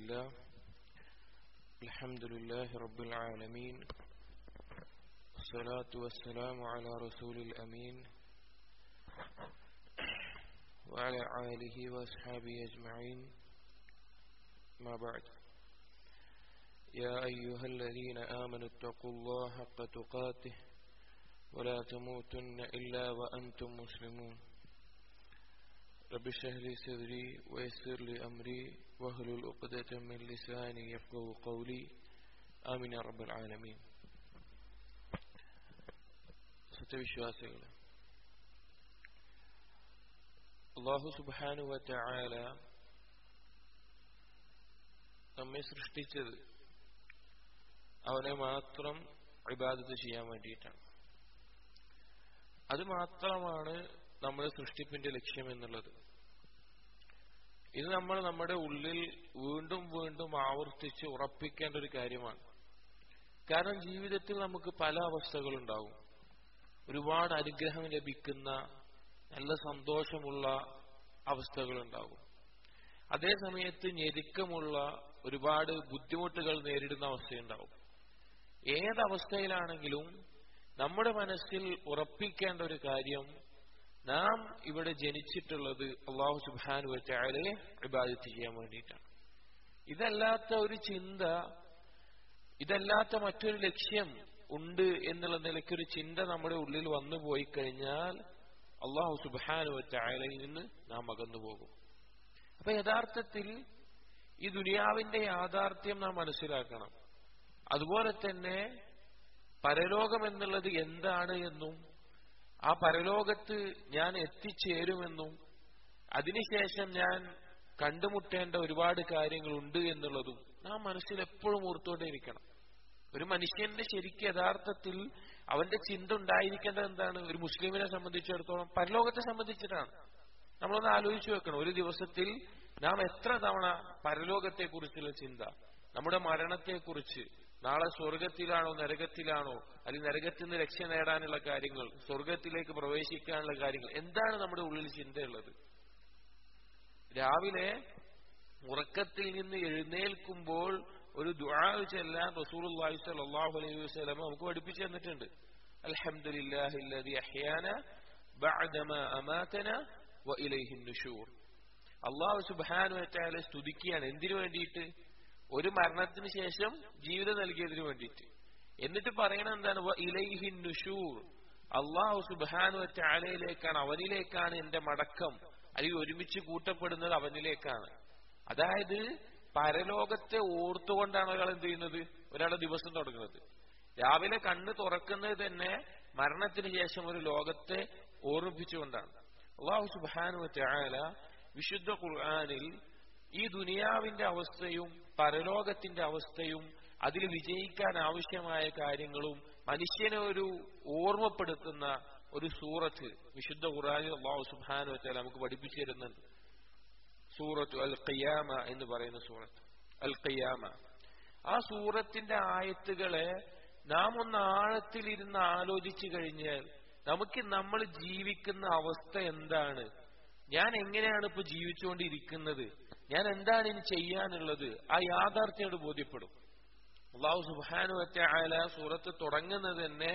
لله الحمد لله رب العالمين والصلاة والسلام على رسول الأمين وعلى آله وأصحابه أجمعين ما بعد يا أيها الذين آمنوا اتقوا الله حق تقاته ولا تموتن إلا وأنتم مسلمون رب اشرح لي صدري ويسر لي أمري واحلل عقدة من لساني يفقهوا قولي آمين يا رب العالمين സത്യവിശ്വാസികളെ അള്ളാഹു സുബാനുവ ചായാല നമ്മെ സൃഷ്ടിച്ചത് അവനെ മാത്രം ഇബാദത്ത് ചെയ്യാൻ വേണ്ടിയിട്ടാണ് അത് മാത്രമാണ് നമ്മുടെ സൃഷ്ടിപ്പിന്റെ ലക്ഷ്യം എന്നുള്ളത് ഇത് നമ്മൾ നമ്മുടെ ഉള്ളിൽ വീണ്ടും വീണ്ടും ആവർത്തിച്ച് ഉറപ്പിക്കേണ്ട ഒരു കാര്യമാണ് കാരണം ജീവിതത്തിൽ നമുക്ക് പല അവസ്ഥകളുണ്ടാവും ഒരുപാട് അനുഗ്രഹം ലഭിക്കുന്ന നല്ല സന്തോഷമുള്ള അവസ്ഥകളുണ്ടാകും അതേ സമയത്ത് ഞെരുക്കമുള്ള ഒരുപാട് ബുദ്ധിമുട്ടുകൾ നേരിടുന്ന അവസ്ഥയുണ്ടാവും ഏതവസ്ഥയിലാണെങ്കിലും നമ്മുടെ മനസ്സിൽ ഉറപ്പിക്കേണ്ട ഒരു കാര്യം നാം ഇവിടെ ജനിച്ചിട്ടുള്ളത് അള്ളാഹു സുബാനു വെച്ചാലെ ഇബാദത്ത് ചെയ്യാൻ വേണ്ടിയിട്ടാണ് ഇതല്ലാത്ത ഒരു ചിന്ത ഇതല്ലാത്ത മറ്റൊരു ലക്ഷ്യം ഉണ്ട് എന്നുള്ള നിലയ്ക്കൊരു ചിന്ത നമ്മുടെ ഉള്ളിൽ വന്നു പോയി കഴിഞ്ഞാൽ അള്ളാഹു സുബാനു വെച്ചാലയിൽ നിന്ന് നാം അകന്നു പോകും അപ്പൊ യഥാർത്ഥത്തിൽ ഈ ദുനിയാവിന്റെ യാഥാർത്ഥ്യം നാം മനസ്സിലാക്കണം അതുപോലെ തന്നെ പരലോകം എന്നുള്ളത് എന്താണ് എന്നും ആ പരലോകത്ത് ഞാൻ എത്തിച്ചേരുമെന്നും അതിനുശേഷം ഞാൻ കണ്ടുമുട്ടേണ്ട ഒരുപാട് കാര്യങ്ങളുണ്ട് എന്നുള്ളതും നാം മനസ്സിൽ എപ്പോഴും ഓർത്തുകൊണ്ടേയിരിക്കണം ഒരു മനുഷ്യന്റെ ശരിക്കും യഥാർത്ഥത്തിൽ അവന്റെ ചിന്ത ഉണ്ടായിരിക്കേണ്ടത് എന്താണ് ഒരു മുസ്ലിമിനെ സംബന്ധിച്ചിടത്തോളം പരലോകത്തെ സംബന്ധിച്ചിട്ടാണ് നമ്മളൊന്ന് ആലോചിച്ചു വെക്കണം ഒരു ദിവസത്തിൽ നാം എത്ര തവണ പരലോകത്തെ കുറിച്ചുള്ള ചിന്ത നമ്മുടെ മരണത്തെക്കുറിച്ച് നാളെ സ്വർഗത്തിലാണോ നരകത്തിലാണോ അല്ലെങ്കിൽ നരകത്തിൽ നിന്ന് രക്ഷ നേടാനുള്ള കാര്യങ്ങൾ സ്വർഗത്തിലേക്ക് പ്രവേശിക്കാനുള്ള കാര്യങ്ങൾ എന്താണ് നമ്മുടെ ഉള്ളിൽ ചിന്തയുള്ളത് രാവിലെ ഉറക്കത്തിൽ നിന്ന് എഴുന്നേൽക്കുമ്പോൾ ഒരു ദുആ ചെല്ലാൻ റസൂലുള്ളാഹി സ്വല്ലല്ലാഹു അലൈഹി വസല്ലം നമുക്ക് പഠിപ്പിച്ചു തന്നിട്ടുണ്ട് അൽഹംദുലില്ലാഹില്ലദി അഹ്യാന ബഅദമാ അമാതന വഇലൈഹിൻ നുശൂർ അള്ളാഹു സുബ്ഹാനഹു വതആല സ്തുതിക്കുകയാണ് എന്തിനു വേണ്ടിയിട്ട് ഒരു മരണത്തിന് ശേഷം ജീവിതം നൽകിയതിനു വേണ്ടിയിട്ട് എന്നിട്ട് പറയണ എന്താണ് ഇലൈഹിൻ നുഷൂർ അള്ളാഹു സുബാനു ചാലയിലേക്കാണ് അവനിലേക്കാണ് എന്റെ മടക്കം അല്ലെങ്കിൽ ഒരുമിച്ച് കൂട്ടപ്പെടുന്നത് അവനിലേക്കാണ് അതായത് പരലോകത്തെ ഓർത്തുകൊണ്ടാണ് ഒരാൾ എന്ത് ചെയ്യുന്നത് ഒരാളുടെ ദിവസം തുടങ്ങുന്നത് രാവിലെ കണ്ണ് തുറക്കുന്നത് തന്നെ മരണത്തിന് ശേഷം ഒരു ലോകത്തെ ഓർമ്മിപ്പിച്ചുകൊണ്ടാണ് അള്ളാഹു സുബാനു ചാല വിശുദ്ധ ഖുർആാനിൽ ഈ ദുനിയാവിന്റെ അവസ്ഥയും പരലോകത്തിന്റെ അവസ്ഥയും അതിൽ വിജയിക്കാൻ ആവശ്യമായ കാര്യങ്ങളും മനുഷ്യനെ ഒരു ഓർമ്മപ്പെടുത്തുന്ന ഒരു സൂറത്ത് വിശുദ്ധ ഖുറാനിൽ അള്ളാഹു സുബാനു വെച്ചാൽ നമുക്ക് പഠിപ്പിച്ചു തരുന്നുണ്ട് സൂറത്ത് അൽ ഖിയാമ എന്ന് പറയുന്ന സൂറത്ത് അൽ ഖിയാമ ആ സൂറത്തിന്റെ ആയത്തുകളെ നാം ഒന്ന് ആഴത്തിലിരുന്ന് ആലോചിച്ചു കഴിഞ്ഞാൽ നമുക്ക് നമ്മൾ ജീവിക്കുന്ന അവസ്ഥ എന്താണ് ഞാൻ എങ്ങനെയാണ് ഇപ്പൊ ജീവിച്ചുകൊണ്ടിരിക്കുന്നത് ഞാൻ എന്താണ് ഇനി ചെയ്യാനുള്ളത് ആ യാഥാർത്ഥ്യോട് ബോധ്യപ്പെടും അള്ളാഹു സുബാനു ആല സൂറത്ത് തുടങ്ങുന്നത് തന്നെ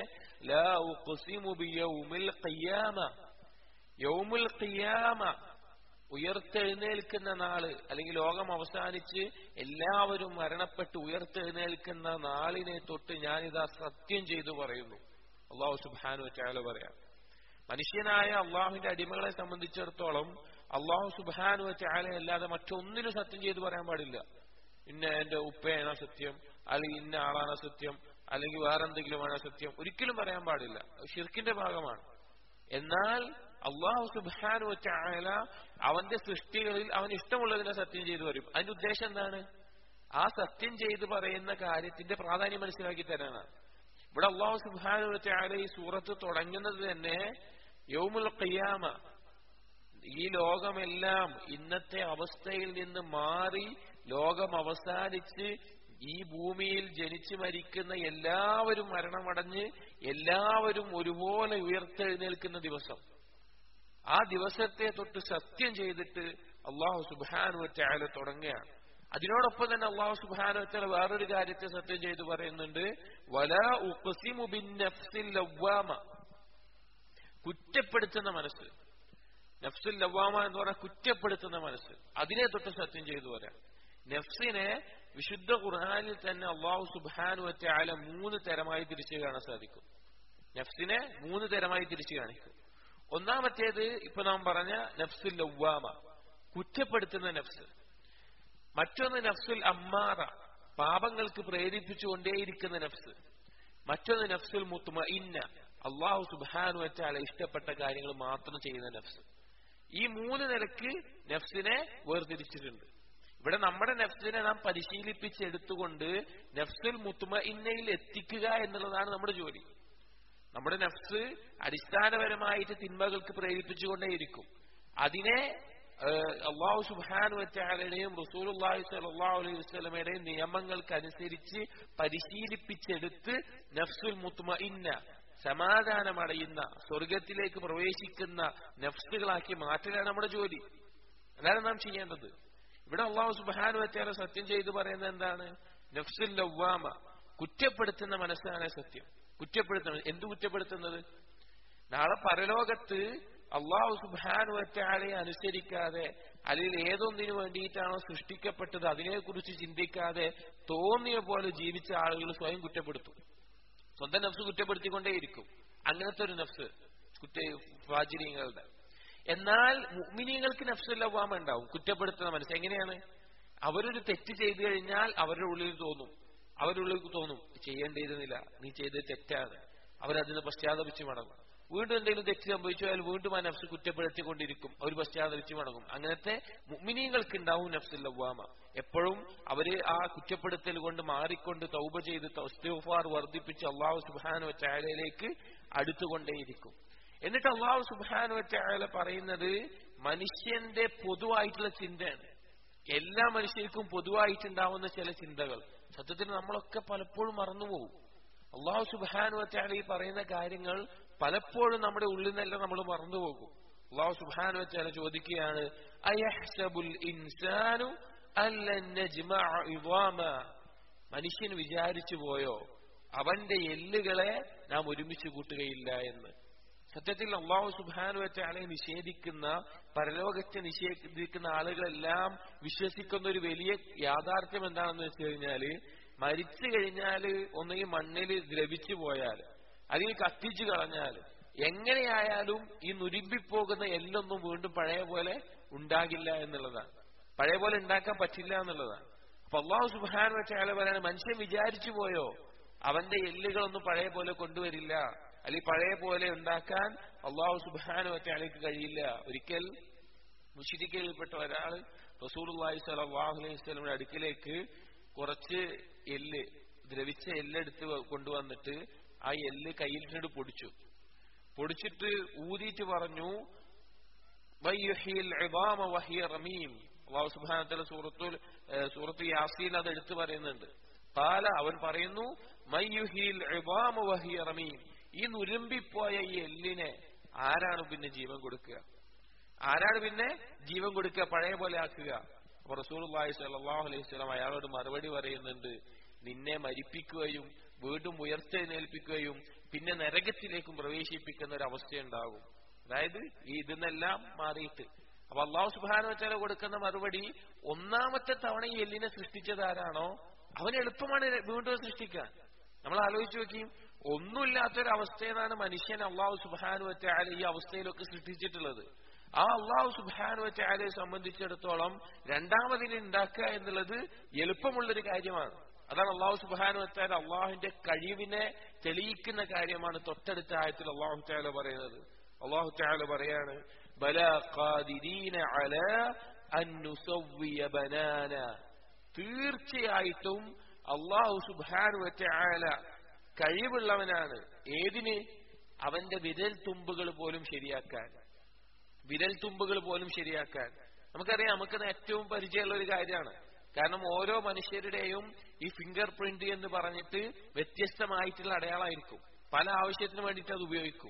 യൗമുൽ ഖിയാമ ഉയർത്തെഴുന്നേൽക്കുന്ന നാള് അല്ലെങ്കിൽ ലോകം അവസാനിച്ച് എല്ലാവരും മരണപ്പെട്ട് ഉയർത്തെഴുന്നേൽക്കുന്ന നാളിനെ തൊട്ട് ഞാനിതാ സത്യം ചെയ്തു പറയുന്നു അള്ളാഹു സുബാനു ചാല പറയാം മനുഷ്യനായ അള്ളാഹുവിന്റെ അടിമകളെ സംബന്ധിച്ചിടത്തോളം അള്ളാഹു സുബാനു ചാല അല്ലാതെ മറ്റൊന്നിനും സത്യം ചെയ്തു പറയാൻ പാടില്ല ഇന്ന എന്റെ ഉപ്പയാണ് സത്യം അല്ലെങ്കിൽ ഇന്ന ആളാണ് സത്യം അല്ലെങ്കിൽ വേറെന്തെങ്കിലുമാണ് സത്യം ഒരിക്കലും പറയാൻ പാടില്ല ഷിർക്കിന്റെ ഭാഗമാണ് എന്നാൽ അള്ളാഹു സുബാനു ചാല അവന്റെ സൃഷ്ടികളിൽ അവൻ ഇഷ്ടമുള്ളതിനെ സത്യം ചെയ്തു പറയും അതിന്റെ ഉദ്ദേശം എന്താണ് ആ സത്യം ചെയ്തു പറയുന്ന കാര്യത്തിന്റെ പ്രാധാന്യം മനസ്സിലാക്കി തരാനാണ് ഇവിടെ അള്ളാഹു സുബാനു ചാല ഈ സൂറത്ത് തുടങ്ങുന്നത് തന്നെ യൗമുൽ ഖിയാമ ഈ ലോകമെല്ലാം ഇന്നത്തെ അവസ്ഥയിൽ നിന്ന് മാറി ലോകം അവസാനിച്ച് ഈ ഭൂമിയിൽ ജനിച്ചു മരിക്കുന്ന എല്ലാവരും മരണമടഞ്ഞ് എല്ലാവരും ഒരുപോലെ ഉയർത്തെഴുന്നേൽക്കുന്ന ദിവസം ആ ദിവസത്തെ തൊട്ട് സത്യം ചെയ്തിട്ട് അള്ളാഹു സുബാനു ചായാല തുടങ്ങുകയാണ് അതിനോടൊപ്പം തന്നെ അള്ളാഹു സുബാനോത്തല വേറൊരു കാര്യത്തെ സത്യം ചെയ്ത് പറയുന്നുണ്ട് വല ഉഖ്സിമു ബിന്നഫ്സിൽ ലവ്വാമ കുറ്റപ്പെടുത്തുന്ന മനസ്സ് നഫ്സുൽ ലവ്വാമ എന്ന് പറഞ്ഞാൽ കുറ്റപ്പെടുത്തുന്ന മനസ്സ് അതിനെ തൊട്ട് സത്യം ചെയ്തു വരാം നഫ്സിനെ വിശുദ്ധ ഖുർആാനിൽ തന്നെ അള്ളാഹു സുബാനു വറ്റാല മൂന്ന് തരമായി തിരിച്ചു കാണാൻ സാധിക്കും നഫ്സിനെ മൂന്ന് തരമായി തിരിച്ചു കാണിക്കും ഒന്നാമത്തേത് ഇപ്പൊ നാം പറഞ്ഞ നഫ്സുൽ ലവ്വാമ കുറ്റപ്പെടുത്തുന്ന നഫ്സ് മറ്റൊന്ന് നഫ്സുൽ അമ്മാറ പാപങ്ങൾക്ക് പ്രേരിപ്പിച്ചുകൊണ്ടേയിരിക്കുന്ന നഫ്സ് മറ്റൊന്ന് നഫ്സുൽ മുത്തുമ ഇന്ന അള്ളാഹു സുബാനു വറ്റാല ഇഷ്ടപ്പെട്ട കാര്യങ്ങൾ മാത്രം ചെയ്യുന്ന നഫ്സ് ഈ മൂന്ന് നിലക്ക് നഫ്സിനെ വേർതിരിച്ചിട്ടുണ്ട് ഇവിടെ നമ്മുടെ നഫ്സിനെ നാം പരിശീലിപ്പിച്ചെടുത്തുകൊണ്ട് നഫ്സുൽ മുത്തുമ ഇന്നയിൽ എത്തിക്കുക എന്നുള്ളതാണ് നമ്മുടെ ജോലി നമ്മുടെ നഫ്സ് അടിസ്ഥാനപരമായിട്ട് തിന്മകൾക്ക് പ്രേരിപ്പിച്ചുകൊണ്ടേയിരിക്കും അതിനെ അള്ളാഹു സുബാനു വറ്റാലയുടെയും റസൂലുള്ളാഹി സ്വല്ലല്ലാഹു അലൈഹി വസല്ലമയുടെയും നിയമങ്ങൾക്കനുസരിച്ച് പരിശീലിപ്പിച്ചെടുത്ത് നഫ്സുൽ മുത്തുമ ഇന്ന സമാധാനമടയുന്ന സ്വർഗത്തിലേക്ക് പ്രവേശിക്കുന്ന നഫ്സുകളാക്കി മാറ്റലാണ് നമ്മുടെ ജോലി അതാണ് നാം ചെയ്യേണ്ടത് ഇവിടെ അള്ളാഹു സുബാനു വറ്റാല സത്യം ചെയ്ത് പറയുന്നത് എന്താണ് നഫ്സുൽ ലവ്വാമ കുറ്റപ്പെടുത്തുന്ന മനസ്സാണ് സത്യം കുറ്റപ്പെടുത്തുന്നത് എന്ത് കുറ്റപ്പെടുത്തുന്നത് നാളെ പരലോകത്ത് അള്ളാഹു സുബാനു വറ്റാളെ അനുസരിക്കാതെ അല്ലെങ്കിൽ ഏതൊന്നിനു വേണ്ടിയിട്ടാണോ സൃഷ്ടിക്കപ്പെട്ടത് അതിനെക്കുറിച്ച് ചിന്തിക്കാതെ തോന്നിയ പോലെ ജീവിച്ച ആളുകൾ സ്വയം കുറ്റപ്പെടുത്തും സ്വന്തം നഫ്സ് കുറ്റപ്പെടുത്തിക്കൊണ്ടേയിരിക്കും അങ്ങനത്തെ ഒരു നഫ്സ് കുറ്റ ഫാജിര്യങ്ങളുടെ എന്നാൽ മുഅ്മിനീങ്ങൾക്ക് നഫ്സുല്ലവാമ ഉണ്ടാവും കുറ്റപ്പെടുത്തുന്ന മനസ്സ് എങ്ങനെയാണ് അവരൊരു തെറ്റ് ചെയ്തു കഴിഞ്ഞാൽ അവരുടെ ഉള്ളിൽ തോന്നും അവരുടെ ഉള്ളിൽ തോന്നും ചെയ്യേണ്ടിയിരുന്നില്ല നീ ചെയ്തത് തെറ്റാണ് അവരതിന് പശ്ചാത്തപിച്ച് മടങ്ങും വീണ്ടും എന്തെങ്കിലും തെറ്റ് സംഭവിച്ചാൽ വീണ്ടും ആ നഫ്സ് കുറ്റപ്പെടുത്തിക്കൊണ്ടിരിക്കും അവർ പശ്ചാത്തപിച്ച് മടങ്ങും അങ്ങനത്തെ മുഅ്മിനീങ്ങൾക്ക് ഉണ്ടാവും നഫ്സുല്ലവാമ എപ്പോഴും അവര് ആ കുറ്റപ്പെടുത്തൽ കൊണ്ട് മാറിക്കൊണ്ട് തൗബ ചെയ്ത് തൗസ്തിഫാർ വർദ്ധിപ്പിച്ച് അള്ളാഹു സുബാനു ചായലയിലേക്ക് അടുത്തുകൊണ്ടേയിരിക്കും എന്നിട്ട് അള്ളാഹു സുബാനു ചായല പറയുന്നത് മനുഷ്യന്റെ പൊതുവായിട്ടുള്ള ചിന്തയാണ് എല്ലാ മനുഷ്യർക്കും പൊതുവായിട്ടുണ്ടാവുന്ന ചില ചിന്തകൾ സത്യത്തിൽ നമ്മളൊക്കെ പലപ്പോഴും മറന്നുപോകും അള്ളാഹു സുബാനു ചായല ഈ പറയുന്ന കാര്യങ്ങൾ പലപ്പോഴും നമ്മുടെ ഉള്ളിൽ നിന്നെല്ലാം നമ്മൾ മറന്നുപോകും അള്ളാഹു സുബാനു വച്ചാല ചോദിക്കുകയാണ് അയഹ്സബുൽ ഇൻസാനു മനുഷ്യൻ വിചാരിച്ചു പോയോ അവന്റെ എല്ലുകളെ നാം ഒരുമിച്ച് കൂട്ടുകയില്ല എന്ന് സത്യത്തിൽ അള്ളാഹു സുബാനു വച്ചാലെ നിഷേധിക്കുന്ന പരലോകത്തെ നിഷേധിക്കുന്ന ആളുകളെല്ലാം വിശ്വസിക്കുന്ന ഒരു വലിയ യാഥാർത്ഥ്യം എന്താണെന്ന് വെച്ച് കഴിഞ്ഞാല് മരിച്ചു കഴിഞ്ഞാൽ ഒന്നുകിൽ മണ്ണിൽ ദ്രവിച്ചു പോയാൽ അല്ലെങ്കിൽ കത്തിച്ചു കളഞ്ഞാൽ എങ്ങനെയായാലും ഈ നുരുമ്പിപ്പോകുന്ന എല്ലൊന്നും വീണ്ടും പഴയ പോലെ ഉണ്ടാകില്ല എന്നുള്ളതാണ് പഴയ പോലെ ഉണ്ടാക്കാൻ പറ്റില്ല എന്നുള്ളതാണ് അപ്പൊ അള്ളാഹു സുബാൻ വെച്ചാൽ പറയാണ് മനുഷ്യൻ വിചാരിച്ചു പോയോ അവന്റെ എല്ലുകളൊന്നും പഴയ പോലെ കൊണ്ടുവരില്ല അല്ലെങ്കിൽ പഴയ പോലെ ഉണ്ടാക്കാൻ അള്ളാഹു സുബാൻ വെച്ചാലേക്ക് കഴിയില്ല ഒരിക്കൽ മുഷിരിക്കയിൽപ്പെട്ട ഒരാൾ റസൂൽ സലാഹു അലൈഹി സ്വലമിന്റെ അടുക്കിലേക്ക് കുറച്ച് എല്ല് ദ്രവിച്ച എല്ലെടുത്ത് കൊണ്ടുവന്നിട്ട് ആ എല്ല് കയ്യിലിട്ട് പൊടിച്ചു പൊടിച്ചിട്ട് ഊതിയിട്ട് പറഞ്ഞു അള്ളാഹു സുബാനത്തല സൂറത്തുൽ സൂറത്ത് യാസീൻ അത് എടുത്തു പറയുന്നുണ്ട് പാല അവൻ പറയുന്നു ഈ നുരുമ്പിപ്പോയ ഈ എല്ലിനെ ആരാണ് പിന്നെ ജീവൻ കൊടുക്കുക ആരാണ് പിന്നെ ജീവൻ കൊടുക്കുക പഴയ പോലെ ആക്കുക അപ്പൊ റസൂൽ സല്ലാഹു അലൈഹി സ്വലാം അയാളോട് മറുപടി പറയുന്നുണ്ട് നിന്നെ മരിപ്പിക്കുകയും വീണ്ടും ഉയർത്തെഴുന്നേൽപ്പിക്കുകയും പിന്നെ നരകത്തിലേക്കും പ്രവേശിപ്പിക്കുന്ന ഒരു അവസ്ഥയുണ്ടാകും അതായത് ഈ ഇതിനെല്ലാം മാറിയിട്ട് അപ്പൊ അള്ളാഹു സുബാന വെച്ചാൽ കൊടുക്കുന്ന മറുപടി ഒന്നാമത്തെ തവണ ഈ എല്ലിനെ സൃഷ്ടിച്ചത് ആരാണോ അവന് എളുപ്പമാണ് വീണ്ടും സൃഷ്ടിക്കാൻ നമ്മൾ ആലോചിച്ച് നോക്കിയും ഒന്നുമില്ലാത്തൊരവസ്ഥയെന്നാണ് മനുഷ്യൻ അള്ളാഹു സുബാനു വെച്ചാൽ ഈ അവസ്ഥയിലൊക്കെ സൃഷ്ടിച്ചിട്ടുള്ളത് ആ അള്ളാഹു സുബാനു വെച്ചാലെ സംബന്ധിച്ചിടത്തോളം രണ്ടാമതിനെ ഉണ്ടാക്കുക എന്നുള്ളത് എളുപ്പമുള്ളൊരു കാര്യമാണ് അതാണ് അള്ളാഹു സുബാനു വെച്ചാൽ അള്ളാഹുവിന്റെ കഴിവിനെ തെളിയിക്കുന്ന കാര്യമാണ് തൊട്ടടുത്ത ആയത്തിൽ അള്ളാഹു ചാല പറയുന്നത് അള്ളാഹു ചാല പറയാണ് തീർച്ചയായിട്ടും അള്ളാഹു സുബാനു വെച്ചാല കഴിവുള്ളവനാണ് ഏതിന് അവന്റെ വിരൽ തുമ്പുകൾ പോലും ശരിയാക്കാൻ വിരൽ തുമ്പുകൾ പോലും ശരിയാക്കാൻ നമുക്കറിയാം നമുക്കത് ഏറ്റവും പരിചയമുള്ള ഒരു കാര്യമാണ് കാരണം ഓരോ മനുഷ്യരുടെയും ഈ ഫിംഗർ പ്രിന്റ് എന്ന് പറഞ്ഞിട്ട് വ്യത്യസ്തമായിട്ടുള്ള അടയാളമായിരിക്കും പല ആവശ്യത്തിന് വേണ്ടിയിട്ട് അത് ഉപയോഗിക്കും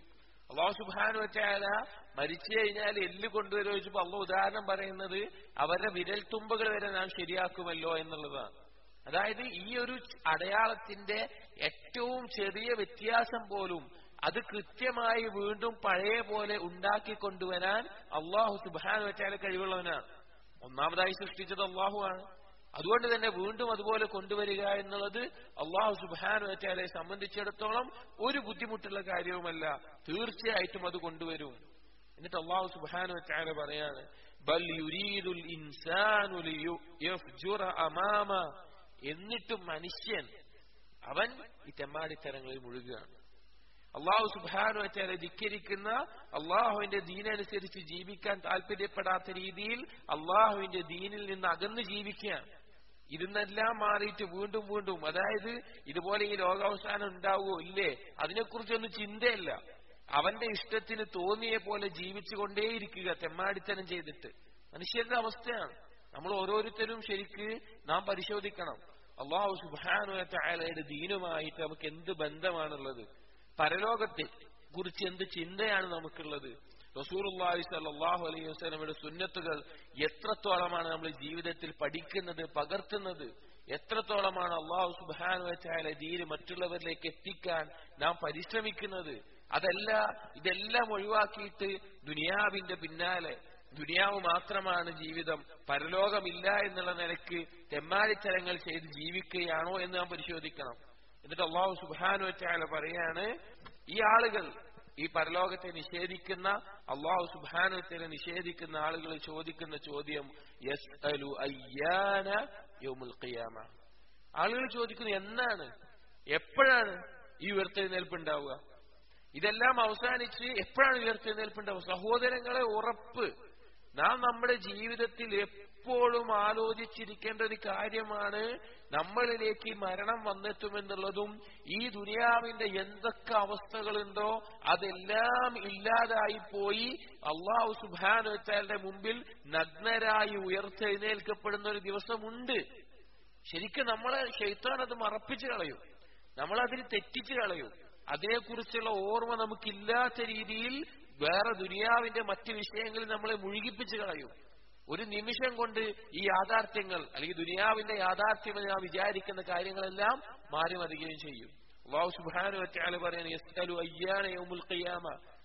അള്ളാഹു സുബാനു വെച്ചാല മരിച്ചു കഴിഞ്ഞാൽ എല്ല് കൊണ്ടുവരുമോ ചോദിച്ചപ്പോ അള്ള ഉദാഹരണം പറയുന്നത് അവരുടെ വിരൽ തുമ്പുകൾ വരെ നാം ശരിയാക്കുമല്ലോ എന്നുള്ളതാണ് അതായത് ഈ ഒരു അടയാളത്തിന്റെ ഏറ്റവും ചെറിയ വ്യത്യാസം പോലും അത് കൃത്യമായി വീണ്ടും പഴയ പോലെ ഉണ്ടാക്കി കൊണ്ടുവരാൻ അള്ളാഹു സുബാനു വെച്ചാൽ കഴിവുള്ളവനാണ് ഒന്നാമതായി സൃഷ്ടിച്ചത് അള്ളാഹുവാണ് അതുകൊണ്ട് തന്നെ വീണ്ടും അതുപോലെ കൊണ്ടുവരിക എന്നുള്ളത് അള്ളാഹു സുബാനു വെച്ചാലെ സംബന്ധിച്ചിടത്തോളം ഒരു ബുദ്ധിമുട്ടുള്ള കാര്യവുമല്ല തീർച്ചയായിട്ടും അത് കൊണ്ടുവരും എന്നിട്ട് അള്ളാഹു സുബാനു വെച്ചാല് പറയാണ് ബൽ യുരീദുൽ ഇൻസാനു ലിയുഫ്ജുറ അമാമ എന്നിട്ടും മനുഷ്യൻ അവൻ ഈ തെമ്മാടിത്തരങ്ങളിൽ മുഴുകുകയാണ് അള്ളാഹു സുബാനു വെച്ചാലെ ധിക്കരിക്കുന്ന അള്ളാഹുവിന്റെ ദീനനുസരിച്ച് ജീവിക്കാൻ താല്പര്യപ്പെടാത്ത രീതിയിൽ അള്ളാഹുവിന്റെ ദീനിൽ നിന്ന് അകന്ന് ജീവിക്കുകയാണ് ഇരുന്നെല്ലാം മാറിയിട്ട് വീണ്ടും വീണ്ടും അതായത് ഇതുപോലെ ഈ ലോകാവസാനം ഉണ്ടാവുമോ ഇല്ലേ അതിനെക്കുറിച്ചൊന്നും ചിന്തയല്ല അവന്റെ ഇഷ്ടത്തിന് തോന്നിയ പോലെ ജീവിച്ചുകൊണ്ടേയിരിക്കുക തെമ്മാടിത്തരം ചെയ്തിട്ട് മനുഷ്യരുടെ അവസ്ഥയാണ് നമ്മൾ ഓരോരുത്തരും ശരിക്ക് നാം പരിശോധിക്കണം അള്ളാഹു സുബാനുയുടെ ദീനുമായിട്ട് നമുക്ക് എന്ത് ബന്ധമാണുള്ളത് പരലോകത്തെ കുറിച്ച് എന്ത് ചിന്തയാണ് നമുക്കുള്ളത് റസൂർല്ലാഹി സല്ലാഹു അലൈഹി വസ്ലമയുടെ സുന്നത്തുകൾ എത്രത്തോളമാണ് നമ്മൾ ജീവിതത്തിൽ പഠിക്കുന്നത് പകർത്തുന്നത് എത്രത്തോളമാണ് അള്ളാഹു സുബാനു വെച്ചായ ദീന് മറ്റുള്ളവരിലേക്ക് എത്തിക്കാൻ നാം പരിശ്രമിക്കുന്നത് അതല്ല ഇതെല്ലാം ഒഴിവാക്കിയിട്ട് ദുനിയാവിന്റെ പിന്നാലെ ദുനിയാവ് മാത്രമാണ് ജീവിതം പരലോകമില്ല എന്നുള്ള നിലക്ക് തെമ്മാടിത്തരങ്ങൾ ചെയ്ത് ജീവിക്കുകയാണോ എന്ന് നാം പരിശോധിക്കണം എന്നിട്ട് അള്ളാഹു സുബാനു വെച്ചാല പറയാണ് ഈ ആളുകൾ ഈ പരലോകത്തെ നിഷേധിക്കുന്ന അള്ളാഹു സുബാനത്തെ നിഷേധിക്കുന്ന ആളുകൾ ചോദിക്കുന്ന ചോദ്യം യസ് അലു അയ്യാന യോമുൽ ഖിയാമ ആളുകൾ ചോദിക്കുന്നത് എന്നാണ് എപ്പോഴാണ് ഈ ഉയർത്തെഴുന്നേൽപ്പ് ഉണ്ടാവുക ഇതെല്ലാം അവസാനിച്ച് എപ്പോഴാണ് ഉയർത്തെഴുന്നേൽപ്പ് ഉണ്ടാവുക സഹോദരങ്ങളെ ഉറപ്പ് നാം നമ്മുടെ ജീവിതത്തിൽ എപ്പോഴും ആലോചിച്ചിരിക്കേണ്ട ഒരു കാര്യമാണ് നമ്മളിലേക്ക് മരണം വന്നെത്തുമെന്നുള്ളതും ഈ ദുനിയാവിന്റെ എന്തൊക്കെ അവസ്ഥകളുണ്ടോ അതെല്ലാം ഇല്ലാതായി പോയി അള്ളാഹു സുബാനുവച്ചാലിന്റെ മുമ്പിൽ നഗ്നരായി ഉയർത്തെഴുന്നേൽക്കപ്പെടുന്ന ഒരു ദിവസമുണ്ട് ശരിക്കും നമ്മളെ ഷെയ്ത്താൻ അത് മറപ്പിച്ചു കളയും നമ്മളതിന് തെറ്റിച്ചു കളയും അതേക്കുറിച്ചുള്ള ഓർമ്മ നമുക്കില്ലാത്ത രീതിയിൽ വേറെ ദുനിയാവിന്റെ മറ്റ് വിഷയങ്ങളിൽ നമ്മളെ മുഴുകിപ്പിച്ചു കളയും ഒരു നിമിഷം കൊണ്ട് ഈ യാഥാർത്ഥ്യങ്ങൾ അല്ലെങ്കിൽ ദുനിയാവിന്റെ യാഥാർത്ഥ്യം എന്ന് നാം വിചാരിക്കുന്ന കാര്യങ്ങളെല്ലാം മാറി മറിയുകയും ചെയ്യും അള്ളാഹു സുബാനു വറ്റാല് പറയുന്നത് യസ്തലു അയ്യാന യൗമുൽ ഖിയാമ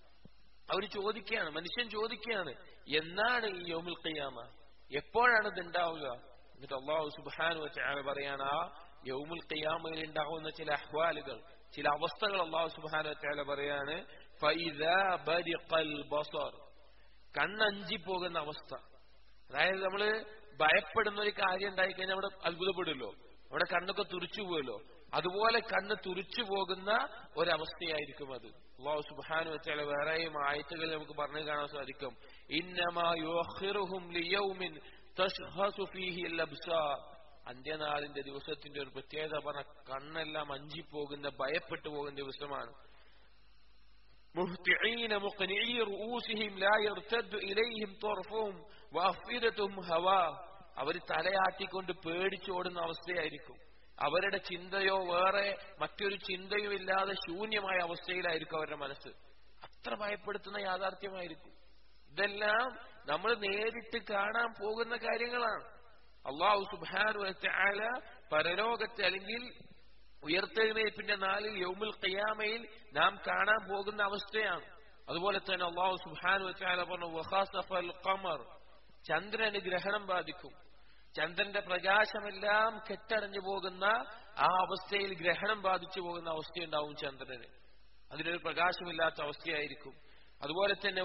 അവർ ചോദിക്കുകയാണ് മനുഷ്യൻ ചോദിക്കുകയാണ് എന്നാണ് ഈ യൗമുൽ ഖിയാമ എപ്പോഴാണ് ഇത് ഉണ്ടാവുക എന്നിട്ട് അള്ളാഹു സുബാനു വറ്റാല് പറയാണ് ആ യൗമുൽ ഖിയാമയിൽ ഉണ്ടാകുന്ന ചില അഹ്വാലുകൾ ചില അവസ്ഥകൾ അള്ളാഹു സുബാനു വറ്റാല് പറയാണ് കണ്ണഞ്ചി പോകുന്ന അവസ്ഥ അതായത് നമ്മള് ഭയപ്പെടുന്ന ഒരു കാര്യം ഉണ്ടായിക്കഴിഞ്ഞാൽ അവിടെ അത്ഭുതപ്പെടുമല്ലോ അവിടെ കണ്ണൊക്കെ തുറിച്ചു പോകുമല്ലോ അതുപോലെ കണ്ണ് തുറിച്ചു പോകുന്ന ഒരവസ്ഥയായിരിക്കും അത് അള്ളാഹു സുബാനു വെച്ചാൽ വേറെയും ആയത്തുകൾ നമുക്ക് പറഞ്ഞു കാണാൻ സാധിക്കും അന്ത്യനാളിന്റെ ദിവസത്തിന്റെ ഒരു പ്രത്യേകത പറഞ്ഞ കണ്ണെല്ലാം അഞ്ചിപ്പോകുന്ന ഭയപ്പെട്ടു പോകുന്ന ദിവസമാണ് مهطعين مقنعي رؤوسهم لا يرتد إليهم طرفهم وأفئدتهم هواء അവർ തലയാട്ടിക്കൊണ്ട് പേടിച്ചോടുന്ന അവസ്ഥയായിരിക്കും അവരുടെ ചിന്തയോ വേറെ മറ്റൊരു ചിന്തയും ഇല്ലാതെ ശൂന്യമായ അവസ്ഥയിലായിരിക്കും അവരുടെ മനസ്സ് അത്ര ഭയപ്പെടുത്തുന്ന യാഥാർത്ഥ്യമായിരിക്കും ഇതെല്ലാം നമ്മൾ നേരിട്ട് കാണാൻ പോകുന്ന കാര്യങ്ങളാണ് അള്ളാഹു സുബാനു ആല പരലോകത്തെ അല്ലെങ്കിൽ ഉയർത്തെഴുന്നേൽപ്പിന്റെ നാളിൽ യൗമുൽ ഖിയാമയിൽ നാം കാണാൻ പോകുന്ന അവസ്ഥയാണ് അതുപോലെ തന്നെ അള്ളാഹു സുബാനു വച്ചാല പറഞ്ഞു വഹാസഫൽ ഖമർ ചന്ദ്രന് ഗ്രഹണം ബാധിക്കും ചന്ദ്രന്റെ പ്രകാശമെല്ലാം കെട്ടടഞ്ഞു പോകുന്ന ആ അവസ്ഥയിൽ ഗ്രഹണം ബാധിച്ചു പോകുന്ന അവസ്ഥയുണ്ടാവും ചന്ദ്രന് അതിനൊരു പ്രകാശമില്ലാത്ത അവസ്ഥയായിരിക്കും അതുപോലെ തന്നെ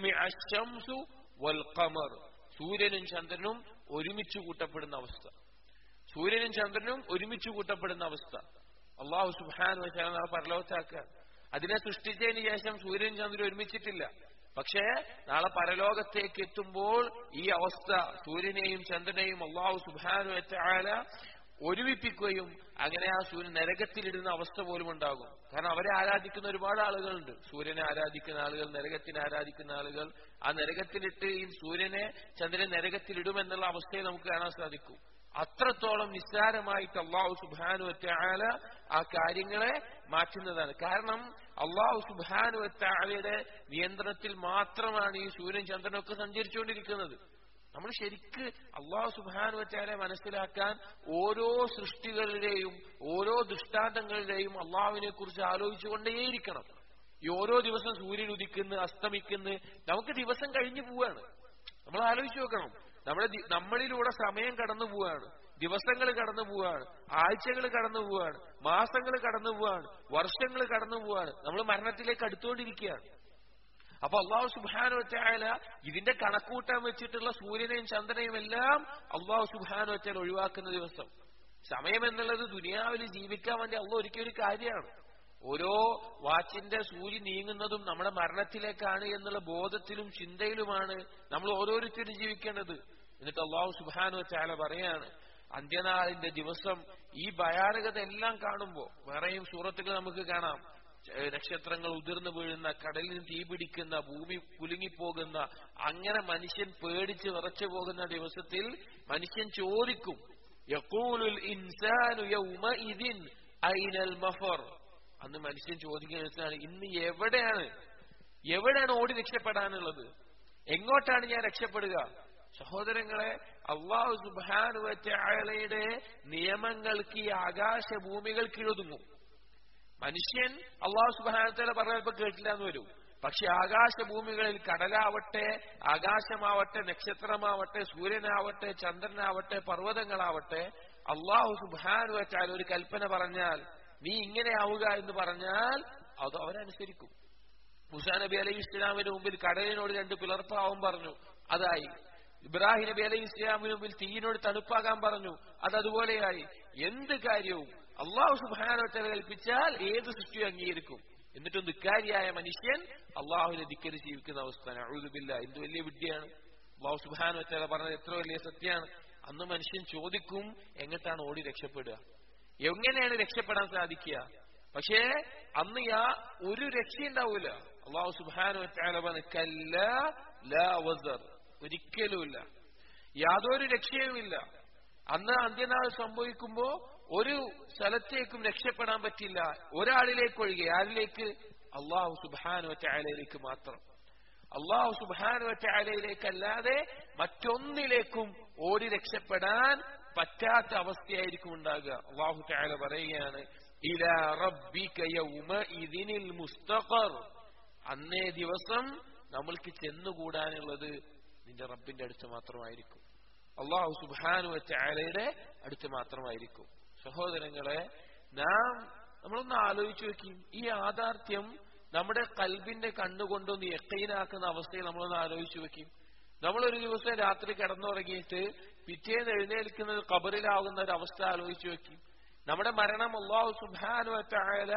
വൽ ഖമർ സൂര്യനും ചന്ദ്രനും ഒരുമിച്ച് കൂട്ടപ്പെടുന്ന അവസ്ഥ സൂര്യനും ചന്ദ്രനും ഒരുമിച്ച് കൂട്ടപ്പെടുന്ന അവസ്ഥ അള്ളാഹു സുബാൻ വെച്ചാൽ പരലോകത്താക്കുക അതിനെ സൃഷ്ടിച്ചതിന് ശേഷം സൂര്യൻ ചന്ദ്രൻ ഒരുമിച്ചിട്ടില്ല പക്ഷേ നാളെ പരലോകത്തേക്ക് എത്തുമ്പോൾ ഈ അവസ്ഥ സൂര്യനെയും ചന്ദ്രനെയും അള്ളാഹു സുബാനു വെച്ചാല ഒരുമിപ്പിക്കുകയും അങ്ങനെ ആ സൂര്യൻ നരകത്തിലിടുന്ന അവസ്ഥ പോലും ഉണ്ടാകും കാരണം അവരെ ആരാധിക്കുന്ന ഒരുപാട് ആളുകളുണ്ട് സൂര്യനെ ആരാധിക്കുന്ന ആളുകൾ നരകത്തിനെ ആരാധിക്കുന്ന ആളുകൾ ആ നരകത്തിലിട്ട് ഈ സൂര്യനെ ചന്ദ്രൻ നരകത്തിലിടുമെന്നുള്ള അവസ്ഥയെ നമുക്ക് കാണാൻ സാധിക്കും അത്രത്തോളം നിസ്സാരമായിട്ട് അള്ളാഹു സുബാനു വറ്റാല ആ കാര്യങ്ങളെ മാറ്റുന്നതാണ് കാരണം അള്ളാഹു സുബാനു വറ്റാലയുടെ നിയന്ത്രണത്തിൽ മാത്രമാണ് ഈ സൂര്യൻ ചന്ദ്രനൊക്കെ സഞ്ചരിച്ചുകൊണ്ടിരിക്കുന്നത് നമ്മൾ ശരിക്ക് അള്ളാഹു സുബാനു വറ്റാലെ മനസ്സിലാക്കാൻ ഓരോ സൃഷ്ടികളുടെയും ഓരോ ദൃഷ്ടാന്തങ്ങളുടെയും അള്ളാഹുവിനെ കുറിച്ച് ആലോചിച്ചുകൊണ്ടേയിരിക്കണം ഈ ഓരോ ദിവസം സൂര്യൻ ഉദിക്കുന്നു അസ്തമിക്കുന്നു നമുക്ക് ദിവസം കഴിഞ്ഞു പോവാണ് നമ്മൾ ആലോചിച്ച് നോക്കണം നമ്മുടെ ദി- നമ്മളിലൂടെ സമയം കടന്നു പോവാണ് ദിവസങ്ങൾ കടന്നു പോവാണ് ആഴ്ചകൾ കടന്നു പോവാണ് മാസങ്ങൾ കടന്നു പോവാണ് വർഷങ്ങൾ കടന്നു പോവാണ് നമ്മൾ മരണത്തിലേക്ക് അടുത്തുകൊണ്ടിരിക്കുകയാണ് അപ്പൊ അള്ളാഹു സുബാനു വച്ചാല ഇതിന്റെ കണക്കൂട്ടാൻ വെച്ചിട്ടുള്ള സൂര്യനെയും ചന്ദ്രനെയും എല്ലാം അള്ളാഹു സുബാനു വച്ചാൽ ഒഴിവാക്കുന്ന ദിവസം സമയം എന്നുള്ളത് ദുനിയാവിൽ ജീവിക്കാൻ വേണ്ടി അള്ളാഹ് ഒരുക്കിയ ഒരു കാര്യമാണ് ഓരോ വാച്ചിന്റെ സൂര്യ നീങ്ങുന്നതും നമ്മുടെ മരണത്തിലേക്കാണ് എന്നുള്ള ബോധത്തിലും ചിന്തയിലുമാണ് നമ്മൾ ഓരോരുത്തരും ജീവിക്കേണ്ടത് എന്നിട്ട് അള്ളാഹു സുബാനു ചാല പറയാണ് അന്ത്യനാളിന്റെ ദിവസം ഈ ഭയാനകത എല്ലാം കാണുമ്പോ വേറെയും സൂറത്തുകൾ നമുക്ക് കാണാം ഏഹ് നക്ഷത്രങ്ങൾ ഉതിർന്നു വീഴുന്ന കടലിൽ തീ പിടിക്കുന്ന ഭൂമി കുലുങ്ങിപ്പോകുന്ന അങ്ങനെ മനുഷ്യൻ പേടിച്ച് വിറച്ചു പോകുന്ന ദിവസത്തിൽ മനുഷ്യൻ ചോദിക്കും യഖൂലുൽ ഇൻസാനു യൗമഇദിൻ ഐനൽ മഫർ അന്ന് മനുഷ്യൻ ചോദിക്കുന്ന ഇന്ന് എവിടെയാണ് എവിടെയാണ് ഓടി രക്ഷപ്പെടാനുള്ളത് എങ്ങോട്ടാണ് ഞാൻ രക്ഷപ്പെടുക സഹോദരങ്ങളെ അള്ളാഹു സുബാനുവറ്റയുടെ നിയമങ്ങൾക്ക് ഈ ആകാശഭൂമികൾ കീഴൊതുങ്ങും മനുഷ്യൻ അള്ളാഹു സുബാനത്തോടെ പറഞ്ഞപ്പോ കേട്ടില്ല എന്ന് വരും പക്ഷെ ആകാശഭൂമികളിൽ കടലാവട്ടെ ആകാശമാവട്ടെ നക്ഷത്രമാവട്ടെ സൂര്യനാവട്ടെ ചന്ദ്രനാവട്ടെ പർവ്വതങ്ങളാവട്ടെ അള്ളാഹു സുബാനു വെച്ചാൽ ഒരു കൽപ്പന പറഞ്ഞാൽ നീ ഇങ്ങനെ ആവുക എന്ന് പറഞ്ഞാൽ അത് അവരനുസരിക്കും മുസാ നബി അലൈഹി ഇസ്ലാമിന് മുമ്പിൽ കടലിനോട് രണ്ട് പിളർപ്പാവും പറഞ്ഞു അതായി ഇബ്രാഹിം നബി അലൈഹി ഇസ്ലാമിന് മുമ്പിൽ തീയിനോട് തണുപ്പാകാൻ പറഞ്ഞു അത് അതുപോലെയായി എന്ത് കാര്യവും അള്ളാഹു സുബാനോത്തര കൽപ്പിച്ചാൽ ഏത് സൃഷ്ടിയും അംഗീകരിക്കും എന്നിട്ടും ധിക്കാരിയായ മനുഷ്യൻ അള്ളാഹുവിനെ ധിക്കരി ജീവിക്കുന്ന അവസ്ഥ അഴുതുമില്ല എന്ത് വലിയ വിദ്യയാണ് അള്ളാഹു സുബാനോത്തര പറഞ്ഞത് എത്ര വലിയ സത്യമാണ് അന്ന് മനുഷ്യൻ ചോദിക്കും എങ്ങോട്ടാണ് ഓടി രക്ഷപ്പെടുക എങ്ങനെയാണ് രക്ഷപ്പെടാൻ സാധിക്കുക പക്ഷേ അന്ന് യാ ഒരു രക്ഷയുണ്ടാവൂല അള്ളാഹു സുബാനു പറഞ്ഞ കല്ല ലാ വസർ ഒരിക്കലുമില്ല യാതൊരു രക്ഷയുമില്ല അന്ന് അന്ത്യനാൾ സംഭവിക്കുമ്പോ ഒരു സ്ഥലത്തേക്കും രക്ഷപ്പെടാൻ പറ്റില്ല ഒരാളിലേക്ക് ഒഴികെ ആരിലേക്ക് അള്ളാഹു സുബാനു ചായലയിലേക്ക് മാത്രം അള്ളാഹു സുബാനു ചായലയിലേക്കല്ലാതെ മറ്റൊന്നിലേക്കും ഓടി രക്ഷപ്പെടാൻ പറ്റാത്ത അവസ്ഥയായിരിക്കും ഉണ്ടാകുക അള്ളാഹു ചായല പറയുകയാണ് ഇലാ റബ്ബിക യൗമഇദിനിൽ മുസ്തഖർ അന്നേ ദിവസം നമ്മൾക്ക് ചെന്നുകൂടാനുള്ളത് നിന്റെ റബ്ബിന്റെ അടുത്ത് മാത്രമായിരിക്കും അള്ളാഹു സുബാനു ചായലയുടെ അടുത്ത് മാത്രമായിരിക്കും സഹോദരങ്ങളെ നാം നമ്മളൊന്ന് ആലോചിച്ചു നോക്കി ഈ യാഥാർത്ഥ്യം നമ്മുടെ കൽബിന്റെ കണ്ണുകൊണ്ടൊന്ന് യക്കീനാക്കുന്ന അവസ്ഥയിൽ നമ്മളൊന്ന് ആലോചിച്ചു നോക്കി നമ്മൾ ഒരു ദിവസം രാത്രി കിടന്നുറങ്ങിയിട്ട് പിറ്റേന്ന് എഴുന്നേൽക്കുന്നത് കബറിലാവുന്ന ഒരു അവസ്ഥ ആലോചിച്ചു നോക്കി നമ്മുടെ മരണം അള്ളാഹു സുബാനു വറ്റായാല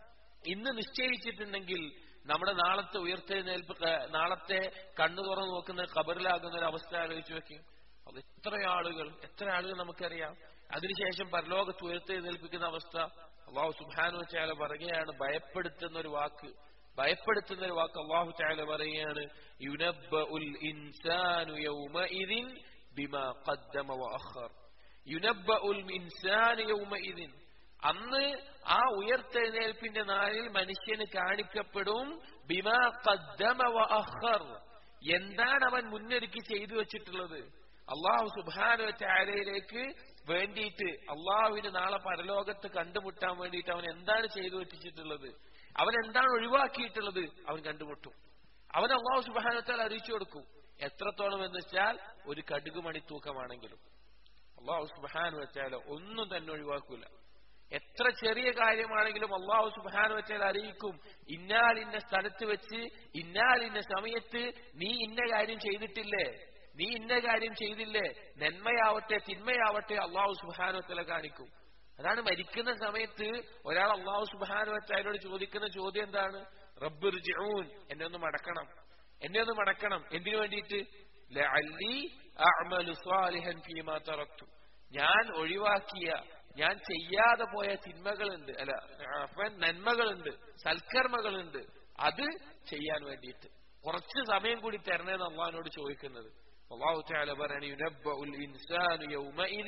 ഇന്ന് നിശ്ചയിച്ചിട്ടുണ്ടെങ്കിൽ നമ്മുടെ നാളത്തെ ഉയർത്തെഴുന്നേൽപ്പ് ക- നാളത്തെ കണ്ണു തുറന്നു നോക്കുന്ന ഖബറിലാകുന്ന ഒരു അവസ്ഥ ആലോചിച്ച് നോക്കി അത് എത്ര ആളുകൾ എത്ര ആളുകൾ നമുക്കറിയാം അതിനുശേഷം പരലോകത്ത് ഉയർത്തെഴുന്നേൽപ്പിക്കുന്ന അവസ്ഥ അള്ളാഹു സുബാനു ചാല പറയുകയാണ് ഭയപ്പെടുത്തുന്ന ഒരു വാക്ക് ഭയപ്പെടുത്തുന്ന ഒരു വാക്ക് അള്ളാഹു ചാല പറയുകയാണ് യുനബ്ബഉൽ ഇൻസാനു യൗമഇദിൻ ബിമാ ഖദ്ദമ വഅഖർ യുനബ്ബഉൽ ഇൻസാനു യൗമഇദിൻ അന്ന് ആ ഉയർത്തെഴുന്നേൽപ്പിന്റെ നാളിൽ മനുഷ്യന് കാണിക്കപ്പെടും ബിമാ ഖദ്ദമ വഅഖർ എന്താണ് അവൻ മുന്നൊരുക്കി ചെയ്തു വെച്ചിട്ടുള്ളത് അള്ളാഹു സുബാന ചാരയിലേക്ക് വേണ്ടിയിട്ട് അള്ളാഹുവിന് നാളെ പരലോകത്ത് കണ്ടുമുട്ടാൻ വേണ്ടിയിട്ട് അവൻ എന്താണ് ചെയ്തു വെച്ചിട്ടുള്ളത് അവൻ എന്താണ് ഒഴിവാക്കിയിട്ടുള്ളത് അവൻ കണ്ടുമുട്ടും അവൻ അള്ളാഹു സുബാനത്താൽ അറിയിച്ചു കൊടുക്കും എത്രത്തോളം എന്ന് വെച്ചാൽ ഒരു കടുകുമണി തൂക്കമാണെങ്കിലും അള്ളാഹു സുബാനു വെച്ചാൽ ഒന്നും തന്നെ ഒഴിവാക്കൂല എത്ര ചെറിയ കാര്യമാണെങ്കിലും അള്ളാഹു സുബാനു വെച്ചാൽ അറിയിക്കും ഇന്നാൽ ഇന്ന സ്ഥലത്ത് വെച്ച് ഇന്നാൽ ഇന്ന സമയത്ത് നീ ഇന്ന കാര്യം ചെയ്തിട്ടില്ലേ നീ ഇന്ന കാര്യം ചെയ്തില്ലേ നന്മയാവട്ടെ തിന്മയാവട്ടെ അള്ളാഹു സുബാനു വെച്ചാൽ കാണിക്കും അതാണ് മരിക്കുന്ന സമയത്ത് ഒരാൾ അള്ളാഹു സുബാനു വെച്ചാലോട് ചോദിക്കുന്ന ചോദ്യം എന്താണ് റബ്ബിർ ജൂൻ എന്നെ ഒന്ന് മടക്കണം എന്നെ ഒന്ന് മടക്കണം എന്തിനു വേണ്ടിയിട്ട് ലഅല്ലി അഅ്മലു സ്വാലിഹൻ ഫീമാ തറക്തു ഞാൻ ഒഴിവാക്കിയ ഞാൻ ചെയ്യാതെ പോയ തിന്മകളുണ്ട് അല്ല അപ്പൻ നന്മകളുണ്ട് സൽക്കർമ്മകളുണ്ട് അത് ചെയ്യാൻ വേണ്ടിയിട്ട് കുറച്ച് സമയം കൂടി തരണേന്ന് അള്ളഹാനോട് ചോദിക്കുന്നത് അള്ളാഹു തആല പറയാണ് യുനബ്ബഉൽ ഇൻസാനു യൗമഇദിൻ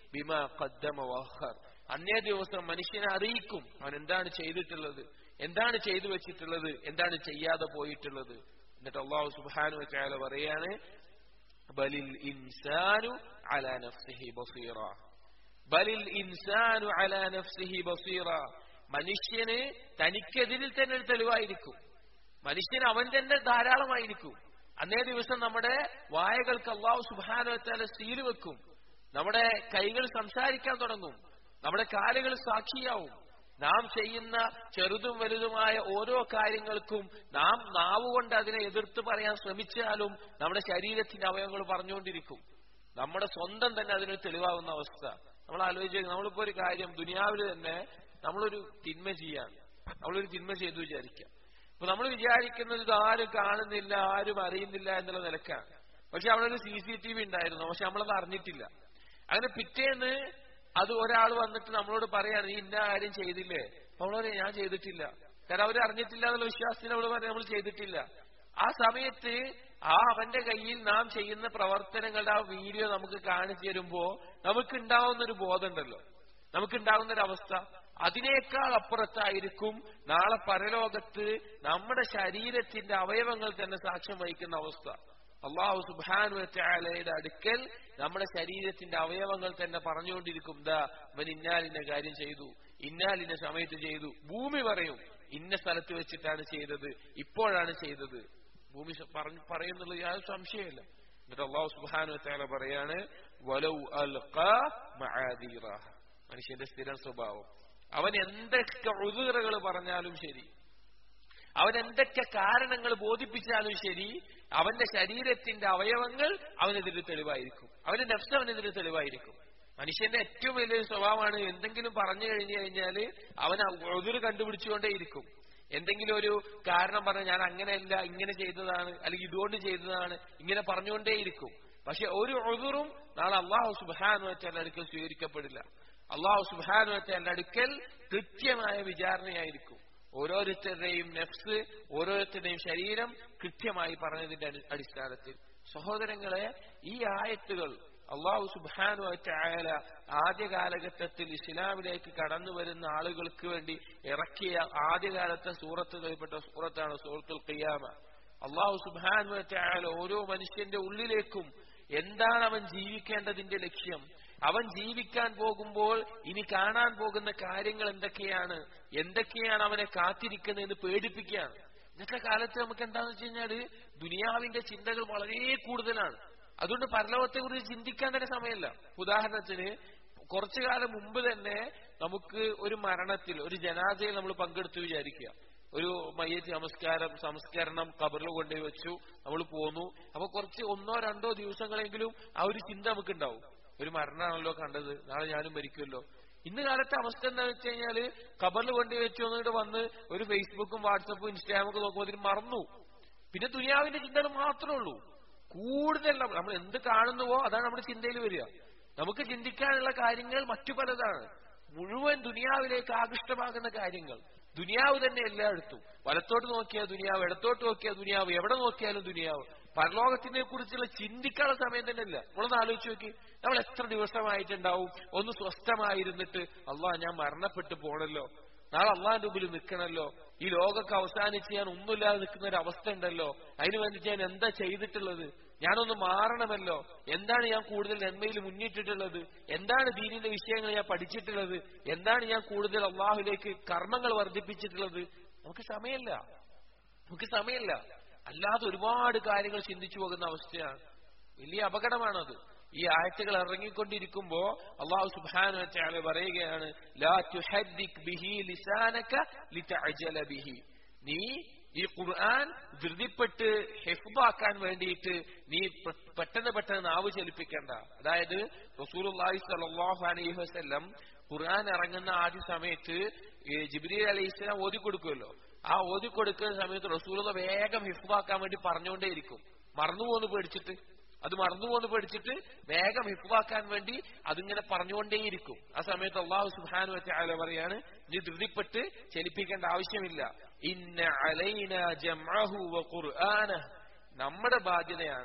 ബിമാ ഖദ്ദമ വഹർ അന്നേ ദിവസം മനുഷ്യനെ അറിയിക്കും അവൻ എന്താണ് ചെയ്തിട്ടുള്ളത് എന്താണ് ചെയ്തു വെച്ചിട്ടുള്ളത് എന്താണ് ചെയ്യാതെ പോയിട്ടുള്ളത് എന്നിട്ട് അള്ളാഹു സുബാനു വെച്ചാല പറയാണ് ബലിൽ ഇൻസാനു അലാ നഫ്സിഹി ബസീറ ബലിൽ ഇൻസാനു അലാ നഫ്സിഹി ബസീറ മനുഷ്യന് തനിക്കെതിരിൽ തന്നെ ഒരു തെളിവായിരിക്കും മനുഷ്യന് അവൻ തന്നെ ധാരാളമായിരിക്കും അന്നേ ദിവസം നമ്മുടെ വായകൾക്ക് അള്ളാഹു സുബാനുവത്താല സീല് വെക്കും നമ്മുടെ കൈകൾ സംസാരിക്കാൻ തുടങ്ങും നമ്മുടെ കാലുകൾ സാക്ഷിയാവും നാം ചെയ്യുന്ന ചെറുതും വലുതുമായ ഓരോ കാര്യങ്ങൾക്കും നാം നാവുകൊണ്ട് അതിനെ എതിർത്ത് പറയാൻ ശ്രമിച്ചാലും നമ്മുടെ ശരീരത്തിന്റെ അവയവങ്ങൾ പറഞ്ഞുകൊണ്ടിരിക്കും നമ്മുടെ സ്വന്തം തന്നെ അതിനൊരു തെളിവാകുന്ന അവസ്ഥ നമ്മൾ ആലോചിച്ച് നമ്മളിപ്പോ ഒരു കാര്യം ദുനിയാവിൽ തന്നെ നമ്മളൊരു തിന്മ ചെയ്യാൻ നമ്മളൊരു തിന്മ ചെയ്തു വിചാരിക്കാം അപ്പൊ നമ്മൾ വിചാരിക്കുന്നത് ഇത് ആരും കാണുന്നില്ല ആരും അറിയുന്നില്ല എന്നുള്ള നിലക്കാണ് പക്ഷെ അവിടെ ഒരു സി സി ടി വി ഉണ്ടായിരുന്നു പക്ഷെ നമ്മളത് അറിഞ്ഞിട്ടില്ല അങ്ങനെ പിറ്റേന്ന് അത് ഒരാൾ വന്നിട്ട് നമ്മളോട് പറയാണ് നീ ഇന്ന കാര്യം ചെയ്തില്ലേ അപ്പൊ നമ്മൾ പറയും ഞാൻ ചെയ്തിട്ടില്ല കാരണം അവർ അറിഞ്ഞിട്ടില്ല എന്നുള്ള വിശ്വാസത്തിന് അവൾ പറയാം നമ്മൾ ചെയ്തിട്ടില്ല ആ സമയത്ത് ആ അവന്റെ കയ്യിൽ നാം ചെയ്യുന്ന പ്രവർത്തനങ്ങളുടെ ആ വീഡിയോ നമുക്ക് കാണിച്ചു തരുമ്പോ നമുക്ക് ഉണ്ടാവുന്ന ഒരു ബോധമുണ്ടല്ലോ നമുക്ക് ഉണ്ടാകുന്ന ഒരു അവസ്ഥ അതിനേക്കാൾ അപ്പുറത്തായിരിക്കും നാളെ പരലോകത്ത് നമ്മുടെ ശരീരത്തിന്റെ അവയവങ്ങൾ തന്നെ സാക്ഷ്യം വഹിക്കുന്ന അവസ്ഥ അള്ളാഹു സുബാനു ചാലയുടെ അടുക്കൽ നമ്മുടെ ശരീരത്തിന്റെ അവയവങ്ങൾ തന്നെ പറഞ്ഞുകൊണ്ടിരിക്കും ദാ അവൻ ഇന്നാലിന്റെ കാര്യം ചെയ്തു ഇന്നാലിന്റെ സമയത്ത് ചെയ്തു ഭൂമി പറയും ഇന്ന സ്ഥലത്ത് വെച്ചിട്ടാണ് ചെയ്തത് ഇപ്പോഴാണ് ചെയ്തത് ഭൂമി പറഞ്ഞു പറയുന്നുള്ളത് യാതൊരു സംശയമില്ല എന്നിട്ട് അള്ളാഹു സുബാനു ചാല പറയാണ് വലൗ അൽ മനുഷ്യന്റെ സ്ഥിരം സ്വഭാവം അവൻ എന്തൊക്കെ ഉതുറകൾ പറഞ്ഞാലും ശരി അവൻ എന്തൊക്കെ കാരണങ്ങൾ ബോധിപ്പിച്ചാലും ശരി അവന്റെ ശരീരത്തിന്റെ അവയവങ്ങൾ അവനെതിരെ തെളിവായിരിക്കും അവന്റെ നഫ്സ് അവനെതിരെ തെളിവായിരിക്കും മനുഷ്യന്റെ ഏറ്റവും വലിയൊരു സ്വഭാവമാണ് എന്തെങ്കിലും പറഞ്ഞു കഴിഞ്ഞു കഴിഞ്ഞാൽ അവൻ ഒതിർ കണ്ടുപിടിച്ചുകൊണ്ടേയിരിക്കും എന്തെങ്കിലും ഒരു കാരണം പറഞ്ഞ ഞാൻ അങ്ങനെയല്ല ഇങ്ങനെ ചെയ്തതാണ് അല്ലെങ്കിൽ ഇതുകൊണ്ട് ചെയ്തതാണ് ഇങ്ങനെ പറഞ്ഞുകൊണ്ടേയിരിക്കും പക്ഷെ ഒരു ഒതിറും നാളെ അള്ളാഹു സുബാനു വെച്ചാൽ അടുക്കൽ സ്വീകരിക്കപ്പെടില്ല അള്ളാഹു സുബാനു വെച്ചാൽ അടുക്കൽ കൃത്യമായ വിചാരണയായിരിക്കും ഓരോരുത്തരുടെയും നെഫ്സ് ഓരോരുത്തരുടെയും ശരീരം കൃത്യമായി പറഞ്ഞതിന്റെ അടിസ്ഥാനത്തിൽ സഹോദരങ്ങളെ ഈ ആയത്തുകൾ അള്ളാഹു സുബാനു ആയ ആദ്യ കാലഘട്ടത്തിൽ ഇസ്ലാമിലേക്ക് കടന്നു വരുന്ന ആളുകൾക്ക് വേണ്ടി ഇറക്കിയ ആദ്യകാലത്തെ സൂറത്തുകളിൽപ്പെട്ട സൂറത്താണ് സൂറത്തുൽ ഖിയാമ അള്ളാഹു സുബാനു ആയ ഓരോ മനുഷ്യന്റെ ഉള്ളിലേക്കും എന്താണ് അവൻ ജീവിക്കേണ്ടതിന്റെ ലക്ഷ്യം അവൻ ജീവിക്കാൻ പോകുമ്പോൾ ഇനി കാണാൻ പോകുന്ന കാര്യങ്ങൾ എന്തൊക്കെയാണ് എന്തൊക്കെയാണ് അവനെ കാത്തിരിക്കുന്നതെന്ന് പേടിപ്പിക്കുകയാണ് ഇന്നത്തെ കാലത്ത് നമുക്ക് എന്താണെന്ന് വെച്ച് കഴിഞ്ഞാല് ദുനിയാവിന്റെ ചിന്തകൾ വളരെ കൂടുതലാണ് അതുകൊണ്ട് പരലോകത്തെ കുറിച്ച് ചിന്തിക്കാൻ തന്നെ സമയമില്ല ഉദാഹരണത്തിന് കുറച്ചു കാലം മുമ്പ് തന്നെ നമുക്ക് ഒരു മരണത്തിൽ ഒരു ജനാസയിൽ നമ്മൾ പങ്കെടുത്തു വിചാരിക്കുക ഒരു മയ്യത്ത് നമസ്കാരം സംസ്കരണം കബറിൽ കൊണ്ടുപോയി വെച്ചു നമ്മൾ പോന്നു അപ്പൊ കുറച്ച് ഒന്നോ രണ്ടോ ദിവസങ്ങളെങ്കിലും ആ ഒരു ചിന്ത നമുക്ക് ഉണ്ടാവും ഒരു മരണമാണല്ലോ കണ്ടത് നാളെ ഞാനും മരിക്കുമല്ലോ ഇന്ന് കാലത്തെ അവസ്ഥ എന്താണെന്ന് വെച്ച് കഴിഞ്ഞാല് കബറിൽ കൊണ്ടുപോയി വെച്ചു എന്നിട്ട് വന്ന് ഒരു ഫേസ്ബുക്കും വാട്സപ്പും ഇൻസ്റ്റാഗ്രാമും ഒക്കെ നോക്കുമ്പോൾ അതിന് മറന്നു പിന്നെ ദുനിയാവിന്റെ ചിന്തകൾ മാത്രമേ ഉള്ളൂ കൂടുതൽ നമ്മൾ എന്ത് കാണുന്നുവോ അതാണ് നമ്മുടെ ചിന്തയിൽ വരിക നമുക്ക് ചിന്തിക്കാനുള്ള കാര്യങ്ങൾ മറ്റു പലതാണ് മുഴുവൻ ദുനിയാവിലേക്ക് ആകൃഷ്ടമാകുന്ന കാര്യങ്ങൾ ദുനിയാവ് തന്നെ എല്ലായിടത്തും വലത്തോട്ട് നോക്കിയാൽ ദുനിയാവ് ഇടത്തോട്ട് നോക്കിയാൽ ദുനിയാവ് എവിടെ നോക്കിയാലും ദുനിയാവ് പരലോകത്തിനെ കുറിച്ചുള്ള ചിന്തിക്കാനുള്ള സമയം തന്നെ ഇല്ല നമ്മളൊന്ന് ആലോചിച്ച് നോക്കി നമ്മൾ എത്ര ദിവസമായിട്ടുണ്ടാവും ഒന്ന് സ്വസ്ഥമായിരുന്നിട്ട് അള്ളാഹ് ഞാൻ മരണപ്പെട്ടു പോണല്ലോ നാളെ അള്ളാഹിന്റെ മുമ്പിൽ നിൽക്കണല്ലോ ഈ ലോകമൊക്കെ അവസാനിച്ച് ഞാൻ ഒന്നുമില്ലാതെ നിൽക്കുന്ന ഒരു അവസ്ഥ ഉണ്ടല്ലോ അതിനു വേണ്ടിട്ട് ഞാൻ എന്താ ചെയ്തിട്ടുള്ളത് ഞാനൊന്ന് മാറണമല്ലോ എന്താണ് ഞാൻ കൂടുതൽ നന്മയിൽ മുന്നിട്ടിട്ടുള്ളത് എന്താണ് ദീനിന്റെ വിഷയങ്ങൾ ഞാൻ പഠിച്ചിട്ടുള്ളത് എന്താണ് ഞാൻ കൂടുതൽ അള്ളാഹുലേക്ക് കർമ്മങ്ങൾ വർദ്ധിപ്പിച്ചിട്ടുള്ളത് നമുക്ക് സമയമില്ല നമുക്ക് സമയമില്ല അല്ലാതെ ഒരുപാട് കാര്യങ്ങൾ ചിന്തിച്ചു പോകുന്ന അവസ്ഥയാണ് വലിയ അപകടമാണത് ഈ ആയത്തുകൾ ഇറങ്ങിക്കൊണ്ടിരിക്കുമ്പോ അള്ളാഹു സുബാനു വെച്ചാല് പറയുകയാണ് ലാ തുഹദ്ദിക് ബിഹി ലിസാനക ലിതഅജല ബിഹി നീ ഈ ഖുർആൻ ധൃതിപ്പെട്ട് ഹെഫ്ബാക്കാൻ വേണ്ടിയിട്ട് നീ പെട്ടെന്ന് പെട്ടെന്ന് നാവ് ചലിപ്പിക്കേണ്ട അതായത് റസൂലുള്ളാഹി സ്വല്ലല്ലാഹു അലൈഹി വസല്ലം ഖുർആൻ ഇറങ്ങുന്ന ആദ്യ സമയത്ത് ജിബ്രീൽ അലൈഹി സ്വലാം ഓതി കൊടുക്കുമല്ലോ ആ ഓതി കൊടുക്കുന്ന സമയത്ത് റസൂലുള്ള വേഗം ഹിഫ്ബാക്കാൻ വേണ്ടി പറഞ്ഞുകൊണ്ടേയിരിക്കും മറന്നുപോന്ന് പേടിച്ചിട്ട് അത് മറന്നുപോന്ന് പേടിച്ചിട്ട് വേഗം ഹിഫ്ബാക്കാൻ വേണ്ടി അതിങ്ങനെ പറഞ്ഞുകൊണ്ടേയിരിക്കും ആ സമയത്ത് അള്ളാഹു സുബാനു വെച്ച പറയാണ് നീ ധൃതിപ്പെട്ട് ചലിപ്പിക്കേണ്ട ആവശ്യമില്ല ഇന്ന അലൈന ജംഅഹു വ ഖുർആന നമ്മുടെ ബാധ്യതയാണ്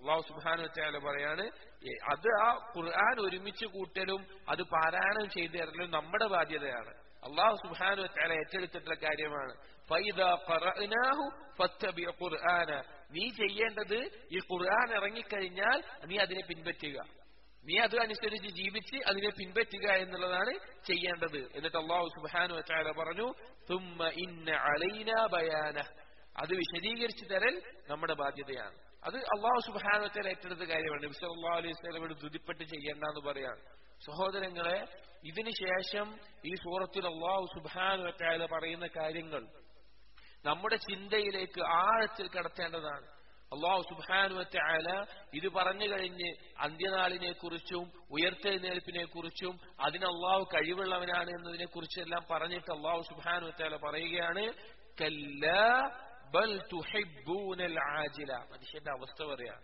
അള്ളാഹു സുബാനു വെച്ചാൽ പറയാണ് എ- അത് ആ ഖുർആൻ ഒരുമിച്ച് കൂട്ടലും അത് പാരായണം ചെയ്തു തരലും നമ്മുടെ ബാധ്യതയാണ് അള്ളാഹു സുബാനു വെച്ചാൽ ഏറ്റെടുത്തിട്ടുള്ള കാര്യമാണ് ഫൈദാ ഖറഅനാഹു ഫത്തബിഅ ഖുർആന നീ ചെയ്യേണ്ടത് ഈ ഖുർആൻ ഇറങ്ങിക്കഴിഞ്ഞാൽ നീ അതിനെ പിൻപറ്റുക നീ അത് അനുസരിച്ച് ജീവിച്ച് അതിനെ പിൻപറ്റുക എന്നുള്ളതാണ് ചെയ്യേണ്ടത് എന്നിട്ട് അള്ളാഹു സുബാനു വച്ചാല പറഞ്ഞു തുമ്മ ഇന്ന അലൈന ബയാന അത് വിശദീകരിച്ചു തരൽ നമ്മുടെ ബാധ്യതയാണ് അത് അള്ളാഹു സുബാനു വച്ചാൽ ഏറ്റെടുത്ത കാര്യമാണ് നബി സല്ലല്ലാഹു അലൈഹി വസല്ലമയോട് ദുതിപ്പെട്ട് ചെയ്യേണ്ടെന്ന് പറയാണ് സഹോദരങ്ങളെ ഇതിനു ശേഷം ഈ സൂറത്തിൽ അള്ളാഹു സുബാനു വച്ചാല പറയുന്ന കാര്യങ്ങൾ നമ്മുടെ ചിന്തയിലേക്ക് ആഴത്തിൽ കടത്തേണ്ടതാണ് അള്ളാഹു സുബാനുവറ്റ ആല ഇത് പറഞ്ഞു കഴിഞ്ഞ് അന്ത്യനാളിനെ കുറിച്ചും ഉയർത്തെഴുന്നേൽപ്പിനെ കുറിച്ചും അതിന് അള്ളാഹു കഴിവുള്ളവനാണ് എന്നതിനെ കുറിച്ചെല്ലാം പറഞ്ഞിട്ട് അള്ളാഹു സുബാനുവറ്റ ആല പറയുകയാണ് കല്ലാ ബൽ തുഹിബ്ബൂനൽ ആജില മനുഷ്യന്റെ അവസ്ഥ പറയാ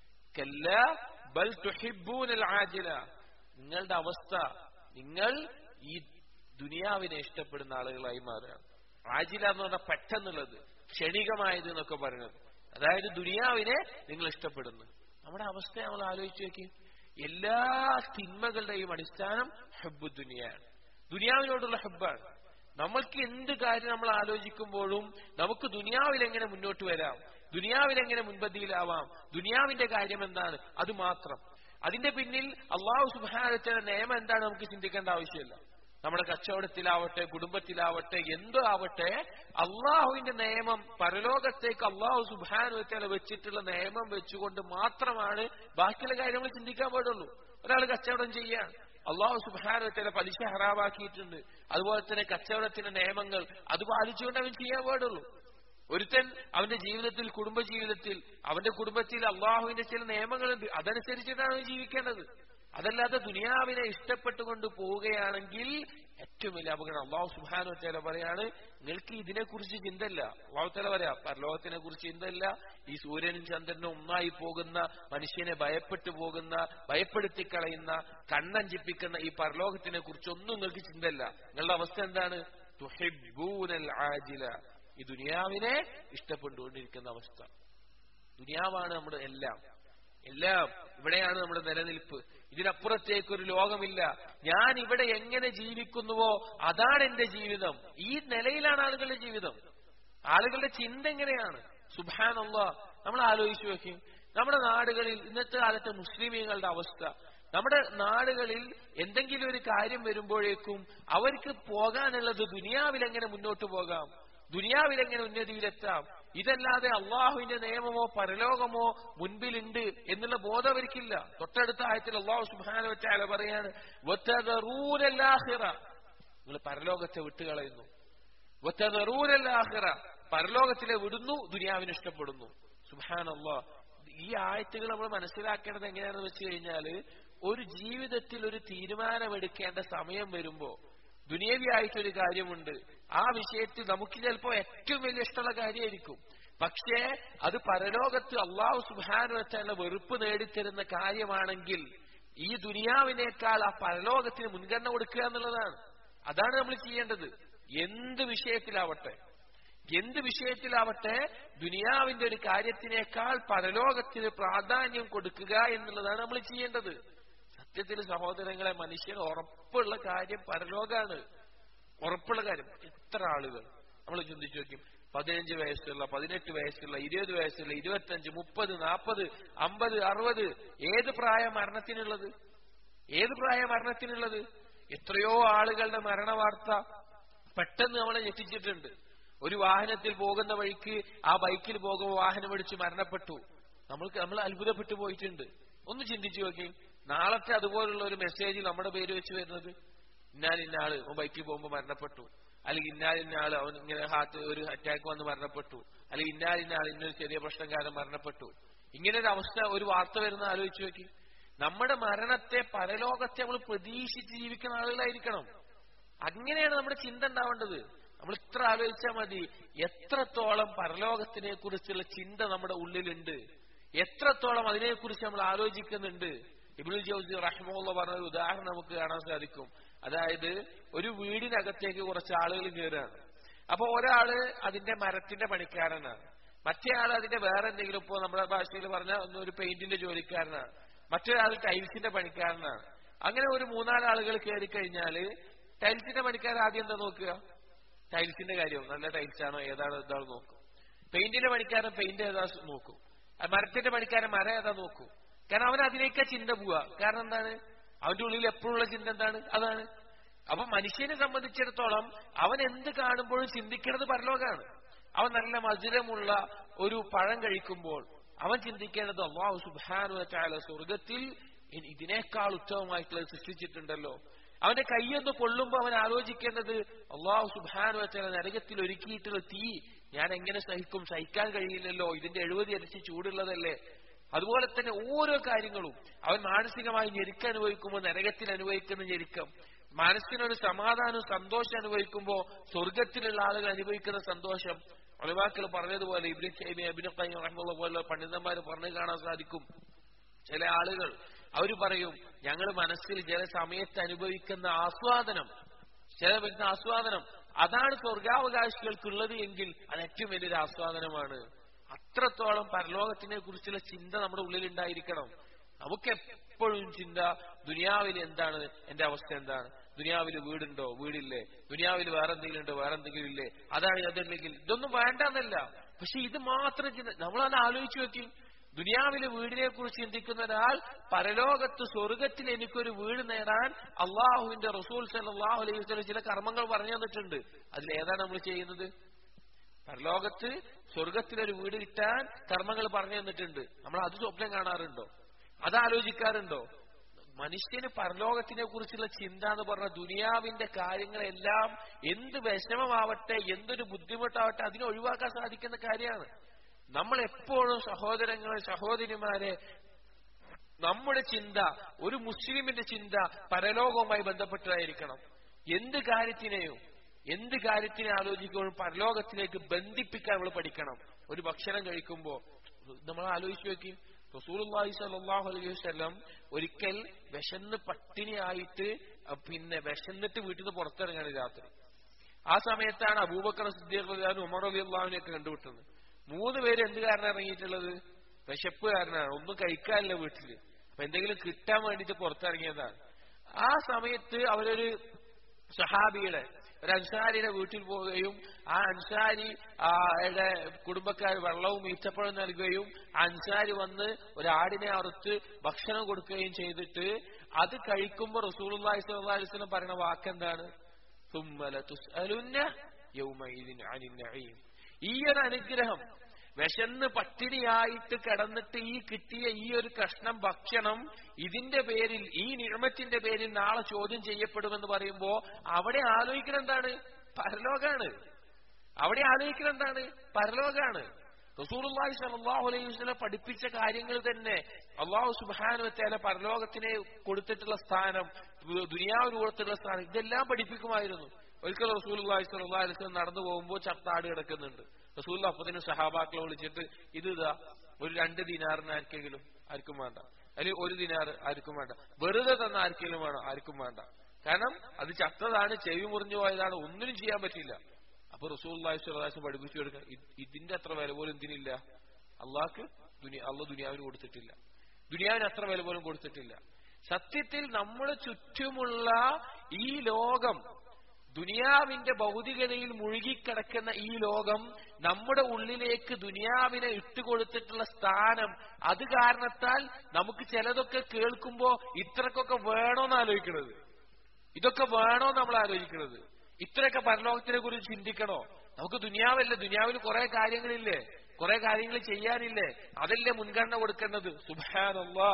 കല്ലാ ബൽ തുഹിബ്ബൂനൽ ആജില നിങ്ങളുടെ അവസ്ഥ നിങ്ങൾ ഈ ദുനിയാവിനെ ഇഷ്ടപ്പെടുന്ന ആളുകളായി മാറുകയാണ് ആജില എന്ന് പറഞ്ഞാൽ പെട്ടെന്നുള്ളത് ക്ഷണികമായത് എന്നൊക്കെ പറയുന്നത് അതായത് ദുനിയാവിനെ നിങ്ങൾ ഇഷ്ടപ്പെടുന്നു നമ്മുടെ അവസ്ഥ നമ്മൾ ആലോചിച്ച് നോക്കി എല്ലാ തിന്മകളുടെയും അടിസ്ഥാനം ഹബ്ബു ദുനിയാണ് ദുനിയാവിനോടുള്ള ഹബ്ബാണ് നമ്മൾക്ക് എന്ത് കാര്യം നമ്മൾ ആലോചിക്കുമ്പോഴും നമുക്ക് ദുനിയാവിൽ എങ്ങനെ മുന്നോട്ട് വരാം ദുനിയാവിൽ എങ്ങനെ മുൻപന്തിയിലാവാം ദുനിയാവിന്റെ കാര്യം എന്താണ് അത് മാത്രം അതിന്റെ പിന്നിൽ അള്ളാഹു സുബാനത്തിന്റെ നിയമം എന്താണ് നമുക്ക് ചിന്തിക്കേണ്ട ആവശ്യമില്ല നമ്മുടെ കച്ചവടത്തിലാവട്ടെ കുടുംബത്തിലാവട്ടെ എന്തോ ആവട്ടെ അള്ളാഹുവിന്റെ നിയമം പരലോകത്തേക്ക് അള്ളാഹു സുബാനുവത്തേല വെച്ചിട്ടുള്ള നിയമം വെച്ചുകൊണ്ട് മാത്രമാണ് ബാക്കിയുള്ള കാര്യങ്ങൾ ചിന്തിക്കാൻ പാടുള്ളൂ ഒരാൾ കച്ചവടം ചെയ്യാൻ അള്ളാഹു സുബാനുവത്തേല പലിശ ഹറാവാക്കിയിട്ടുണ്ട് അതുപോലെ തന്നെ കച്ചവടത്തിന്റെ നിയമങ്ങൾ അത് പാലിച്ചുകൊണ്ട് അവൻ ചെയ്യാൻ പാടുള്ളൂ ഒരുത്തൻ അവന്റെ ജീവിതത്തിൽ കുടുംബ ജീവിതത്തിൽ അവന്റെ കുടുംബത്തിൽ അള്ളാഹുവിന്റെ ചില നിയമങ്ങളുണ്ട് അതനുസരിച്ചിട്ടാണ് അവൻ ജീവിക്കേണ്ടത് അതല്ലാതെ ദുനിയാവിനെ ഇഷ്ടപ്പെട്ടുകൊണ്ട് പോവുകയാണെങ്കിൽ ഏറ്റവും വലിയ അപകടം അള്ളാഹു സുഹാനു തേല പറയാണ് നിങ്ങൾക്ക് ഇതിനെക്കുറിച്ച് ചിന്തല്ല അള്ളാഹു തേല പറയാ പരലോകത്തിനെ കുറിച്ച് ചിന്തല്ല ഈ സൂര്യനും ചന്ദ്രനും ഒന്നായി പോകുന്ന മനുഷ്യനെ ഭയപ്പെട്ടു പോകുന്ന ഭയപ്പെടുത്തിക്കളയുന്ന കണ്ണഞ്ചിപ്പിക്കുന്ന ഈ പരലോകത്തിനെ കുറിച്ചൊന്നും നിങ്ങൾക്ക് ചിന്തല്ല നിങ്ങളുടെ അവസ്ഥ എന്താണ് തുഹിബ്ബൂനൽ ആജില ഈ ദുനിയാവിനെ ഇഷ്ടപ്പെട്ടുകൊണ്ടിരിക്കുന്ന അവസ്ഥ ദുനിയാവാണ് നമ്മുടെ എല്ലാം എല്ലാം ഇവിടെയാണ് നമ്മുടെ നിലനിൽപ്പ് ഇതിനപ്പുറത്തേക്ക് ഒരു ലോകമില്ല ഞാൻ ഇവിടെ എങ്ങനെ ജീവിക്കുന്നുവോ അതാണ് എന്റെ ജീവിതം ഈ നിലയിലാണ് ആളുകളുടെ ജീവിതം ആളുകളുടെ ചിന്ത എങ്ങനെയാണ് സുബാനുള്ള നമ്മൾ ആലോചിച്ചു നോക്കി നമ്മുടെ നാടുകളിൽ ഇന്നത്തെ കാലത്തെ മുസ്ലിമീങ്ങളുടെ അവസ്ഥ നമ്മുടെ നാടുകളിൽ എന്തെങ്കിലും ഒരു കാര്യം വരുമ്പോഴേക്കും അവർക്ക് പോകാനുള്ളത് ദുനിയാവിൽ എങ്ങനെ മുന്നോട്ട് പോകാം ദുനിയാവിൽ എങ്ങനെ ഉന്നതിയിലെത്താം ഇതല്ലാതെ അള്ളാഹുവിന്റെ നിയമമോ പരലോകമോ മുൻപിലുണ്ട് എന്നുള്ള ബോധം അവർക്കില്ല തൊട്ടടുത്ത ആയത്തിൽ അള്ളാഹു സുബാന വെച്ചാല പറയാണ് നിങ്ങൾ പരലോകത്തെ വിട്ടുകളയുന്നു പരലോകത്തിലെ വിടുന്നു ദുനിയാവിനെ ഇഷ്ടപ്പെടുന്നു സുബാൻ അള്ളാഹ് ഈ ആയത്തുകൾ നമ്മൾ മനസ്സിലാക്കേണ്ടത് എങ്ങനെയാണെന്ന് വെച്ച് കഴിഞ്ഞാല് ഒരു ജീവിതത്തിൽ ഒരു തീരുമാനമെടുക്കേണ്ട സമയം വരുമ്പോ ദുനിയവിയായിട്ടൊരു കാര്യമുണ്ട് ആ വിഷയത്തിൽ നമുക്ക് ചിലപ്പോ ഏറ്റവും വലിയ ഇഷ്ടമുള്ള കാര്യമായിരിക്കും പക്ഷേ അത് പരലോകത്ത് അള്ളാഹു സുബാനു വെച്ചുള്ള വെറുപ്പ് നേടിത്തരുന്ന കാര്യമാണെങ്കിൽ ഈ ദുനിയാവിനേക്കാൾ ആ പരലോകത്തിന് മുൻഗണന കൊടുക്കുക എന്നുള്ളതാണ് അതാണ് നമ്മൾ ചെയ്യേണ്ടത് എന്ത് വിഷയത്തിലാവട്ടെ എന്ത് വിഷയത്തിലാവട്ടെ ദുനിയാവിന്റെ ഒരു കാര്യത്തിനേക്കാൾ പരലോകത്തിന് പ്രാധാന്യം കൊടുക്കുക എന്നുള്ളതാണ് നമ്മൾ ചെയ്യേണ്ടത് സത്യത്തിൽ സഹോദരങ്ങളെ മനുഷ്യന് ഉറപ്പുള്ള കാര്യം പരലോകാണ് ഉറപ്പുള്ള കാര്യം എത്ര ആളുകൾ നമ്മൾ ചിന്തിച്ചു നോക്കും പതിനഞ്ച് വയസ്സുള്ള പതിനെട്ട് വയസ്സുള്ള ഇരുപത് വയസ്സുള്ള ഇരുപത്തഞ്ച് മുപ്പത് നാൽപ്പത് അമ്പത് അറുപത് ഏത് പ്രായ മരണത്തിനുള്ളത് ഏത് പ്രായ മരണത്തിനുള്ളത് എത്രയോ ആളുകളുടെ മരണവാർത്ത പെട്ടെന്ന് നമ്മളെ ഞെട്ടിച്ചിട്ടുണ്ട് ഒരു വാഹനത്തിൽ പോകുന്ന വഴിക്ക് ആ ബൈക്കിൽ പോകുമ്പോൾ വാഹനം ഇടിച്ച് മരണപ്പെട്ടു നമ്മൾക്ക് നമ്മൾ അത്ഭുതപ്പെട്ടു പോയിട്ടുണ്ട് ഒന്ന് ചിന്തിച്ചു നോക്കി നാളത്തെ അതുപോലുള്ള ഒരു മെസ്സേജ് നമ്മുടെ പേര് വെച്ച് വരുന്നത് ഇന്നാൽ ഇന്നാള് അവൻ ബൈക്കിൽ പോകുമ്പോൾ മരണപ്പെട്ടു അല്ലെങ്കിൽ ഇന്നാൽ ഇന്നാള് അവൻ ഇങ്ങനെ ഹാർട്ട് ഒരു അറ്റാക്ക് വന്ന് മരണപ്പെട്ടു അല്ലെങ്കിൽ ഇന്നാൽ ഇന്നാൾ ഇന്നൊരു ചെറിയ പ്രശ്നം കാരണം മരണപ്പെട്ടു ഇങ്ങനെ ഒരു അവസ്ഥ ഒരു വാർത്ത വരുന്ന ആലോചിച്ച് നോക്കി നമ്മുടെ മരണത്തെ പരലോകത്തെ നമ്മൾ പ്രതീക്ഷിച്ച് ജീവിക്കുന്ന ആളുകളായിരിക്കണം അങ്ങനെയാണ് നമ്മുടെ ചിന്ത ഉണ്ടാവേണ്ടത് നമ്മൾ ഇത്ര ആലോചിച്ചാൽ മതി എത്രത്തോളം പരലോകത്തിനെ കുറിച്ചുള്ള ചിന്ത നമ്മുടെ ഉള്ളിലുണ്ട് എത്രത്തോളം അതിനെക്കുറിച്ച് നമ്മൾ ആലോചിക്കുന്നുണ്ട് ഇബിനുൽ ജൗസി റഹ്മുള്ള പറഞ്ഞ ഒരു ഉദാഹരണം നമുക്ക് കാണാൻ സാധിക്കും അതായത് ഒരു വീടിനകത്തേക്ക് കുറച്ച് ആളുകൾ കയറുകയാണ് അപ്പൊ ഒരാള് അതിന്റെ മരത്തിന്റെ പണിക്കാരനാണ് മറ്റേ ആൾ അതിന്റെ വേറെ എന്തെങ്കിലും ഇപ്പോ നമ്മുടെ ഭാഷയിൽ പറഞ്ഞ ഒന്ന് ഒരു പെയിന്റിന്റെ ജോലിക്കാരനാണ് മറ്റൊരാൾ ടൈൽസിന്റെ പണിക്കാരനാണ് അങ്ങനെ ഒരു മൂന്നാല് ആളുകൾ കയറി കഴിഞ്ഞാല് ടൈൽസിന്റെ പണിക്കാരൻ ആദ്യം എന്താ നോക്കുക ടൈൽസിന്റെ കാര്യം നല്ല ടൈൽസ് ആണോ ഏതാണോ എന്താണോ നോക്കും പെയിന്റിന്റെ പണിക്കാരൻ പെയിന്റ് ഏതാ നോക്കും ആ മരത്തിന്റെ പണിക്കാരൻ മരം ഏതാ നോക്കും കാരണം അവൻ അതിലേക്കാ ചിന്ത പോവുക കാരണം എന്താണ് അവന്റെ ഉള്ളിൽ എപ്പോഴുള്ള ചിന്ത എന്താണ് അതാണ് അപ്പൊ മനുഷ്യനെ സംബന്ധിച്ചിടത്തോളം അവൻ എന്ത് കാണുമ്പോഴും ചിന്തിക്കുന്നത് പരലോകാണ് അവൻ നല്ല മധുരമുള്ള ഒരു പഴം കഴിക്കുമ്പോൾ അവൻ ചിന്തിക്കേണ്ടത് അള്ളാഹു സുബാനു ചാല സ്വർഗത്തിൽ ഇനി ഇതിനേക്കാൾ ഉത്തമമായിട്ടുള്ളത് സൃഷ്ടിച്ചിട്ടുണ്ടല്ലോ അവന്റെ കൈയൊന്ന് കൊള്ളുമ്പോ അവൻ ആലോചിക്കേണ്ടത് അള്ളാഹു സുബാനു വെച്ചാൽ നരകത്തിൽ ഒരുക്കിയിട്ടുള്ള തീ ഞാൻ എങ്ങനെ സഹിക്കും സഹിക്കാൻ കഴിയില്ലല്ലോ ഇതിന്റെ എഴുപത് ഇരട്ടി ചൂടുള്ളതല്ലേ അതുപോലെ തന്നെ ഓരോ കാര്യങ്ങളും അവൻ മാനസികമായി ഞെരുക്കം അനുഭവിക്കുമ്പോൾ നരകത്തിൽ അനുഭവിക്കുന്ന ഞെരുക്കം മനസ്സിനൊരു സമാധാനവും സന്തോഷം അനുഭവിക്കുമ്പോൾ സ്വർഗത്തിലുള്ള ആളുകൾ അനുഭവിക്കുന്ന സന്തോഷം ഒളിവാക്കൾ പറഞ്ഞതുപോലെ ഇബ്രി അബിൻ റഹ്മുള്ള പോലെ പണ്ഡിതന്മാർ പറഞ്ഞു കാണാൻ സാധിക്കും ചില ആളുകൾ അവർ പറയും ഞങ്ങൾ മനസ്സിൽ ചില സമയത്ത് അനുഭവിക്കുന്ന ആസ്വാദനം ചില വരുന്ന ആസ്വാദനം അതാണ് സ്വർഗാവകാശികൾക്കുള്ളത് എങ്കിൽ അത് ഏറ്റവും വലിയൊരു ആസ്വാദനമാണ് അത്രത്തോളം പരലോകത്തിനെ കുറിച്ചുള്ള ചിന്ത നമ്മുടെ ഉള്ളിൽ ഉണ്ടായിരിക്കണം നമുക്ക് എപ്പോഴും ചിന്ത ദുനിയാവിൽ എന്താണ് എന്റെ അവസ്ഥ എന്താണ് ദുനിയാവിൽ വീടുണ്ടോ വീടില്ലേ ദുനിയാവിൽ വേറെ എന്തെങ്കിലും ഉണ്ടോ വേറെ എന്തെങ്കിലും ഇല്ലേ അതാണ് അതല്ലെങ്കിൽ ഇതൊന്നും വേണ്ടെന്നല്ല പക്ഷെ ഇത് മാത്രം ചിന്ത നമ്മളത് ആലോചിച്ചു നോക്കി ദുനിയാവിലെ വീടിനെ കുറിച്ച് ചിന്തിക്കുന്ന ഒരാൾ പരലോകത്ത് സ്വർഗത്തിൽ എനിക്കൊരു വീട് നേടാൻ അള്ളാഹുവിന്റെ റസൂൽ സല്ലാഹു അലൈഹി വസ്ലം ചില കർമ്മങ്ങൾ പറഞ്ഞു തന്നിട്ടുണ്ട് അതിൽ ഏതാണ് നമ്മൾ ചെയ്യുന്നത് പരലോകത്ത് സ്വർഗത്തിലൊരു വീട് കിട്ടാൻ കർമ്മങ്ങൾ പറഞ്ഞു തന്നിട്ടുണ്ട് നമ്മൾ അത് സ്വപ്നം കാണാറുണ്ടോ അത് ആലോചിക്കാറുണ്ടോ മനുഷ്യന് പരലോകത്തിനെ കുറിച്ചുള്ള ചിന്ത എന്ന് പറഞ്ഞ ദുനിയാവിന്റെ കാര്യങ്ങളെല്ലാം എന്ത് വിഷമമാവട്ടെ എന്തൊരു ബുദ്ധിമുട്ടാവട്ടെ അതിനെ ഒഴിവാക്കാൻ സാധിക്കുന്ന കാര്യമാണ് നമ്മൾ എപ്പോഴും സഹോദരങ്ങളെ സഹോദരിമാരെ നമ്മുടെ ചിന്ത ഒരു മുസ്ലിമിന്റെ ചിന്ത പരലോകവുമായി ബന്ധപ്പെട്ടതായിരിക്കണം എന്ത് കാര്യത്തിനെയും എന്ത് കാര്യത്തിനെ ആലോചിക്കുമ്പോഴും പരലോകത്തിലേക്ക് ബന്ധിപ്പിക്കാൻ നമ്മൾ പഠിക്കണം ഒരു ഭക്ഷണം കഴിക്കുമ്പോൾ നമ്മൾ ആലോചിച്ചു നോക്കി റസൂലുള്ളാഹി സ്വല്ലല്ലാഹു അലൈഹി വസല്ലം ഒരിക്കൽ വിശന്ന് പട്ടിണിയായിട്ട് പിന്നെ വിശന്നിട്ട് വീട്ടിൽ നിന്ന് പുറത്തിറങ്ങാണ് രാത്രി ആ സമയത്താണ് അബൂബക്കർ സിദ്ദീഖ് ഉമർ അലി അള്ളാഹുവിനെയൊക്കെ കണ്ടുവിട്ടത് മൂന്ന് പേര് എന്ത് കാരണം ഇറങ്ങിയിട്ടുള്ളത് വിശപ്പ് കാരനാണ് ഒന്നും കഴിക്കാനില്ല വീട്ടില് അപ്പൊ എന്തെങ്കിലും കിട്ടാൻ വേണ്ടിട്ട് പുറത്തിറങ്ങിയതാണ് ആ സമയത്ത് അവരൊരു സഹാബിയുടെ ഒരു അൻസാരിയുടെ വീട്ടിൽ പോവുകയും ആ അൻസാരി ആയുടെ കുടുംബക്കാർ വെള്ളവും ഈച്ചപ്പഴം നൽകുകയും അൻസാരി വന്ന് ഒരു ആടിനെ അറുത്ത് ഭക്ഷണം കൊടുക്കുകയും ചെയ്തിട്ട് അത് കഴിക്കുമ്പോൾ റസൂലുള്ളാഹി സ്വല്ലല്ലാഹു അലൈഹി വസല്ലം പറയുന്ന വാക്കെന്താണ് തുമ്മല തുസ്അലുന്ന യൗമഇദിൻ അനിൻ നഈം ഈ ഒരു അനുഗ്രഹം വിശന്ന് പട്ടിണിയായിട്ട് കിടന്നിട്ട് ഈ കിട്ടിയ ഈ ഒരു കഷ്ണം ഭക്ഷണം ഇതിന്റെ പേരിൽ ഈ നിഴമത്തിന്റെ പേരിൽ നാളെ ചോദ്യം ചെയ്യപ്പെടുമെന്ന് പറയുമ്പോ അവിടെ ആലോചിക്കണം എന്താണ് പരലോകാണ് അവിടെ ആലോചിക്കണം എന്താണ് പരലോകാണ് റസൂലുള്ളാഹി സ്വല്ലല്ലാഹു അലൈഹി വസല്ലം പഠിപ്പിച്ച കാര്യങ്ങൾ തന്നെ അള്ളാഹു സുബ്ഹാനഹു വതആല പരലോകത്തിനെ കൊടുത്തിട്ടുള്ള സ്ഥാനം ദുനിയാവിന് കൊടുത്തിട്ടുള്ള സ്ഥാനം ഇതെല്ലാം പഠിപ്പിക്കുമായിരുന്നു ഒരിക്കൽ റസൂലുള്ളാഹി സ്വല്ലല്ലാഹു അലൈഹി വസല്ലം നടന്നു പോകുമ്പോൾ ചത്താട് കിടക്കുന്നുണ്ട് റസൂൽ അപ്പത്തിന് സഹാബാക്കളെ വിളിച്ചിട്ട് ഇത് ഇതാ ഒരു രണ്ട് ദിനാറിന് ആർക്കെങ്കിലും ആർക്കും വേണ്ട അല്ലെങ്കിൽ ഒരു ദിനാർ ആർക്കും വേണ്ട വെറുതെ തന്ന ആർക്കെങ്കിലും വേണം ആർക്കും വേണ്ട കാരണം അത് ചത്തതാണ് ചെവി മുറിഞ്ഞു പോയതാണ് ഒന്നിനും ചെയ്യാൻ പറ്റില്ല അപ്പൊ റസൂൽ സ്വലാസം പഠിപ്പിച്ചു കൊടുക്കാൻ ഇതിന്റെ അത്ര വില പോലും എന്തിനില്ല അള്ളാഹ്ക്ക് അള്ള ദുനിയാവിന് കൊടുത്തിട്ടില്ല ദുനിയാവിന് അത്ര വില പോലും കൊടുത്തിട്ടില്ല സത്യത്തിൽ നമ്മുടെ ചുറ്റുമുള്ള ഈ ലോകം ദുനിയാവിന്റെ ഭൗതികതയിൽ മുഴുകിക്കിടക്കുന്ന ഈ ലോകം നമ്മുടെ ഉള്ളിലേക്ക് ദുനിയാവിനെ ഇട്ടുകൊടുത്തിട്ടുള്ള സ്ഥാനം അത് കാരണത്താൽ നമുക്ക് ചിലതൊക്കെ കേൾക്കുമ്പോ ഇത്രക്കൊക്കെ വേണോന്ന് ആലോചിക്കണത് ഇതൊക്കെ വേണോ നമ്മൾ ആലോചിക്കുന്നത് ഇത്രയൊക്കെ പരലോകത്തിനെ കുറിച്ച് ചിന്തിക്കണോ നമുക്ക് ദുനിയാവല്ലേ ദുനിയാവിന് കുറെ കാര്യങ്ങളില്ലേ കുറെ കാര്യങ്ങൾ ചെയ്യാനില്ലേ അതല്ലേ മുൻഗണന കൊടുക്കേണ്ടത് സുബാനല്ലാ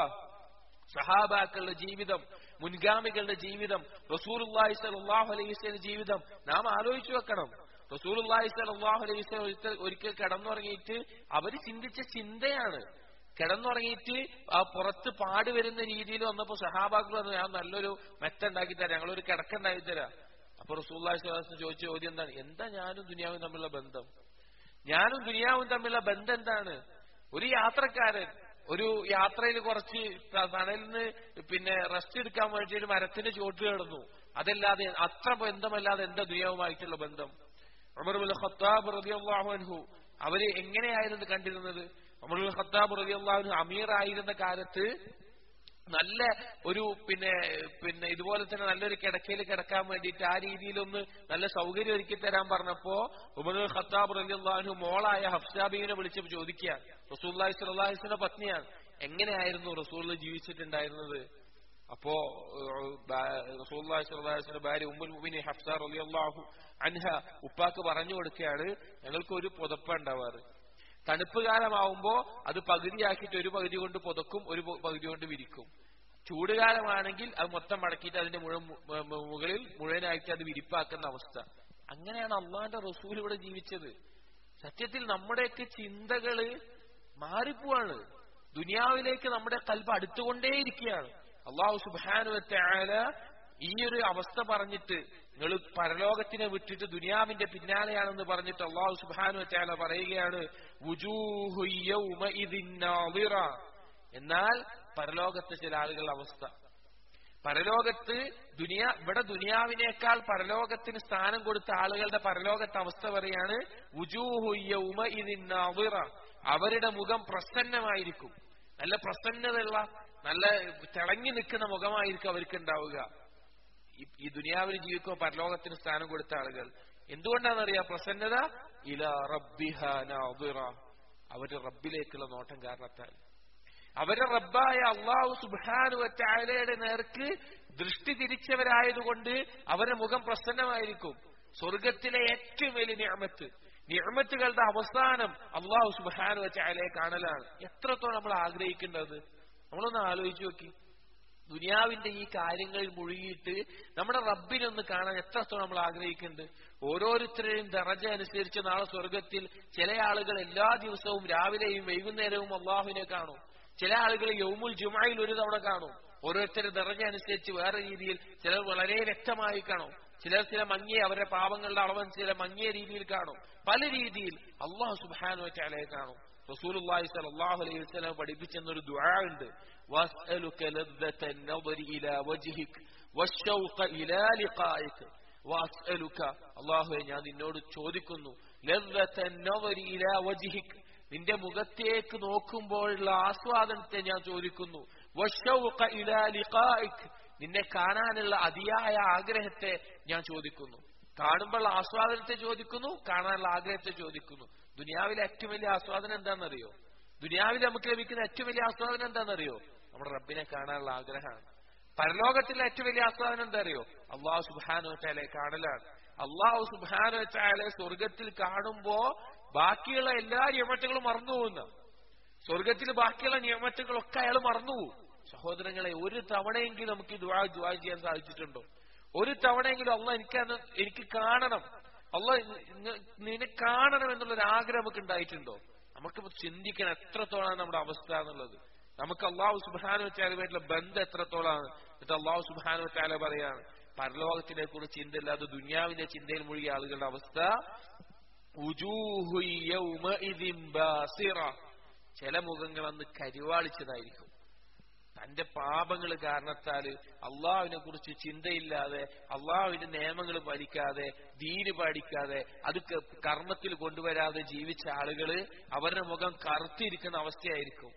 സഹാബാക്കളുടെ ജീവിതം മുൻഗാമികളുടെ ജീവിതം റസൂലുള്ളാഹി സ്വല്ലല്ലാഹു അലൈഹി വസല്ലം ജീവിതം നാം ആലോചിച്ചു വെക്കണം റസൂലുള്ളാഹി സ്വല്ലല്ലാഹു അലൈഹി വസല്ലം ഒരിക്കൽ കിടന്നുറങ്ങിയിട്ട് അവര് ചിന്തിച്ച ചിന്തയാണ് കിടന്നുറങ്ങിയിട്ട് ആ പുറത്ത് പാട് വരുന്ന രീതിയിൽ വന്നപ്പോ സഹാബാക്കൾ പറഞ്ഞു ഞാൻ നല്ലൊരു മെത്ത ഉണ്ടാക്കി തരാം ഞങ്ങളൊരു കിടക്ക ഉണ്ടാക്കി തരാം അപ്പൊ റസൂല്ലാഹി സ്വലാസ് ചോദിച്ച ചോദ്യം എന്താണ് എന്താ ഞാനും ദുനിയാവും തമ്മിലുള്ള ബന്ധം ഞാനും ദുനിയാവും തമ്മിലുള്ള ബന്ധം എന്താണ് ഒരു യാത്രക്കാരൻ ഒരു യാത്രയിൽ കുറച്ച് തണലിൽ നിന്ന് പിന്നെ റെസ്റ്റ് എടുക്കാൻ വേണ്ടി ഒരു മരത്തിന്റെ ചോട്ട് കിടന്നു അതല്ലാതെ അത്ര ബന്ധമല്ലാതെ എന്താ ദുനിയാവുമായിട്ടുള്ള ബന്ധം ഉമർ ഖത്താബ് റളിയല്ലാഹു അൻഹു അവര് എങ്ങനെയായിരുന്നു കണ്ടിരുന്നത് നമ്മൾ ഖത്താബ് റളിയല്ലാഹു അമീർ ആയിരുന്ന കാലത്ത് നല്ല ഒരു പിന്നെ പിന്നെ ഇതുപോലെ തന്നെ നല്ലൊരു കിടക്കയിൽ കിടക്കാൻ വേണ്ടിയിട്ട് ആ രീതിയിലൊന്ന് നല്ല സൗകര്യം ഒരുക്കി തരാൻ പറഞ്ഞപ്പോ ഉമറുൽ ഖത്താബ് റളിയല്ലാഹു മോളായ ഹഫ്സാബിനെ വിളിച്ചപ്പോൾ ചോദിക്കുക റസൂല്ലാഹി സ്വലാഹിന്റെ പത്നിയാണ് എങ്ങനെയായിരുന്നു റസൂൽ ജീവിച്ചിട്ടുണ്ടായിരുന്നത് അപ്പോ റസൂല്ലാഹി സ്വലാഹിന്റെ ഭാര്യ ഉമ്മുൽ മുബിനി ഹഫ്സ റളിയല്ലാഹു അൻഹ ഉപ്പാക്ക് പറഞ്ഞു കൊടുക്കുകയാണ് ഞങ്ങൾക്ക് ഒരു പുതപ്പ ഉണ്ടാവാറ് തണുപ്പ് കാലമാവുമ്പോ അത് പകുതിയാക്കിയിട്ട് ഒരു പകുതി കൊണ്ട് പുതക്കും ഒരു പകുതി കൊണ്ട് വിരിക്കും ചൂടുകാലമാണെങ്കിൽ അത് മൊത്തം മടക്കിയിട്ട് അതിന്റെ മുഴുവൻ മുകളിൽ മുഴുവനായിട്ട് അത് വിരിപ്പാക്കുന്ന അവസ്ഥ അങ്ങനെയാണ് അള്ളാന്റെ റസൂൽ ഇവിടെ ജീവിച്ചത് സത്യത്തിൽ നമ്മുടെയൊക്കെ ചിന്തകള് മാറിപ്പോവാണ് ദുനിയാവിലേക്ക് നമ്മുടെ കൽപ്പ് അടുത്തുകൊണ്ടേയിരിക്കുകയാണ് അള്ളാഹു സുബാനുവറ്റായ ഈ ഒരു അവസ്ഥ പറഞ്ഞിട്ട് നിങ്ങൾ പരലോകത്തിനെ വിട്ടിട്ട് ദുനിയാവിന്റെ പിന്നാലെയാണെന്ന് പറഞ്ഞിട്ട് അള്ളാഹു സുബാനു വറ്റാല പറയുകയാണ് എന്നാൽ പരലോകത്തെ ചില ആളുകളുടെ അവസ്ഥ പരലോകത്ത് ദുനിയ ഇവിടെ ദുനിയാവിനേക്കാൾ പരലോകത്തിന് സ്ഥാനം കൊടുത്ത ആളുകളുടെ പരലോകത്തെ അവസ്ഥ പറയാണ് അവരുടെ മുഖം പ്രസന്നമായിരിക്കും നല്ല പ്രസന്നതയുള്ള നല്ല തിളങ്ങി നിൽക്കുന്ന മുഖമായിരിക്കും അവർക്ക് ഉണ്ടാവുക ഈ ദുനിയാവിൽ ജീവിക്കുമ്പോൾ പരലോകത്തിന് സ്ഥാനം കൊടുത്ത ആളുകൾ എന്തുകൊണ്ടാണെന്നറിയാം പ്രസന്നത ഇല റബ്ബിഹ അവരുടെ റബ്ബിലേക്കുള്ള നോട്ടം കാരണത്താൽ അവരുടെ റബ്ബായ അള്ളാഹു സുബാനു വറ്റായാലയുടെ നേർക്ക് ദൃഷ്ടി തിരിച്ചവരായതുകൊണ്ട് അവരുടെ മുഖം പ്രസന്നമായിരിക്കും സ്വർഗത്തിലെ ഏറ്റവും വലിയ നിയമത്ത് നിയമത്തുകളുടെ അവസാനം അള്ളാഹു സുബാനു വറ്റായാലയെ കാണലാണ് എത്രത്തോളം നമ്മൾ ആഗ്രഹിക്കേണ്ടത് നമ്മളൊന്ന് ആലോചിച്ചു നോക്കി ദുനിയാവിന്റെ ഈ കാര്യങ്ങളിൽ മുഴുകിയിട്ട് നമ്മുടെ റബ്ബിനൊന്ന് കാണാൻ എത്രത്തോളം നമ്മൾ ആഗ്രഹിക്കുന്നുണ്ട് ഓരോരുത്തരെയും ദറജ അനുസരിച്ച് നാളെ സ്വർഗത്തിൽ ചില ആളുകൾ എല്ലാ ദിവസവും രാവിലെയും വൈകുന്നേരവും അള്ളാഹുവിനെ കാണും ചില ആളുകൾ യൗമുൽ ജുമായിൽ ഒരു തവണ കാണും ഓരോരുത്തരുടെ ദറജ അനുസരിച്ച് വേറെ രീതിയിൽ ചിലർ വളരെ വ്യക്തമായി കാണും ചിലർ ചില മങ്ങിയ അവരുടെ പാപങ്ങളുടെ അളവൻ ചില മങ്ങിയ രീതിയിൽ കാണും പല രീതിയിൽ അള്ളാഹു സുബാനു വച്ചാലയെ കാണും റസൂലുള്ളാഹി സ്വല്ലല്ലാഹു അലൈഹി വസല്ലം പഠിപ്പിച്ചെന്നൊരു ദുആ ഉണ്ട് വസ്അലുക ലദ്ദത النظر الى وجهك والشوق الى لقائك വസ്അലുക അല്ലാഹുവേ ഞാൻ നിന്നോട് ചോദിക്കുന്നു ലദ്ദത النظر الى وجهك നിന്റെ മുഖത്തേക്ക് നോക്കുമ്പോഴുള്ള ആസ്വാദനത്തെ ഞാൻ ചോദിക്കുന്നു വശൗഖ ഇലാ ലിഖായിക് നിന്നെ കാണാനുള്ള അതിയായ ആഗ്രഹത്തെ ഞാൻ ചോദിക്കുന്നു കാണുമ്പോൾ ആസ്വാദനത്തെ ചോദിക്കുന്നു കാണാനുള്ള ആഗ്രഹത്തെ ചോദിക്കുന്നു ദുനിയാവിലെ ഏറ്റവും വലിയ ആസ്വാദനം എന്താണെന്നറിയോ ദുനിയാവിൽ നമുക്ക് ലഭിക്കുന്ന ഏറ്റവും വലിയ ആസ്വാദനം എന്താണെന്നറിയോ നമ്മുടെ റബ്ബിനെ കാണാനുള്ള ആഗ്രഹമാണ് പരലോകത്തിലെ ഏറ്റവും വലിയ ആസ്വാദനം എന്താ അറിയോ അള്ളാഹു സുബാനു വെച്ചാലെ കാണലാണ് അള്ളാഹു സുബാനു വെച്ചാലെ സ്വർഗത്തിൽ കാണുമ്പോ ബാക്കിയുള്ള എല്ലാ നിയമറ്റുകളും മറന്നു പോകുന്ന സ്വർഗത്തിൽ ബാക്കിയുള്ള നിയമറ്റുകളൊക്കെ അയാൾ മറന്നുപോകും സഹോദരങ്ങളെ ഒരു തവണയെങ്കിലും നമുക്ക് ഈ ദുആ ദുആ ചെയ്യാൻ സാധിച്ചിട്ടുണ്ടോ ഒരു തവണയെങ്കിലും അള്ള എനിക്ക് എനിക്ക് കാണണം അള്ള നിന്നെ കാണണം എന്നുള്ളൊരു ആഗ്രഹം നമുക്ക് ഉണ്ടായിട്ടുണ്ടോ നമുക്ക് ചിന്തിക്കണം എത്രത്തോളാണ് നമ്മുടെ അവസ്ഥ എന്നുള്ളത് നമുക്ക് അള്ളാഹു സുബാനു വെച്ചാലുമായിട്ടുള്ള ബന്ധം എത്രത്തോളാണ് എന്നിട്ട് അള്ളാഹു സുബാനു വെച്ചാല പറയാണ് പരലോകത്തിനെ കുറിച്ച് ചിന്തയില്ലാതെ ദുനിയാവിന്റെ ചിന്തയിൽ മുഴുകിയ ആളുകളുടെ അവസ്ഥ ചില മുഖങ്ങൾ അന്ന് കരിവാളിച്ചതായിരിക്കും തന്റെ പാപങ്ങൾ കാരണത്താല് അള്ളാഹുവിനെ കുറിച്ച് ചിന്തയില്ലാതെ അള്ളാഹുവിന്റെ നിയമങ്ങൾ പാലിക്കാതെ ദീന് പാലിക്കാതെ അത് കർമ്മത്തിൽ കൊണ്ടുവരാതെ ജീവിച്ച ആളുകള് അവരുടെ മുഖം കറുത്തിരിക്കുന്ന അവസ്ഥയായിരിക്കും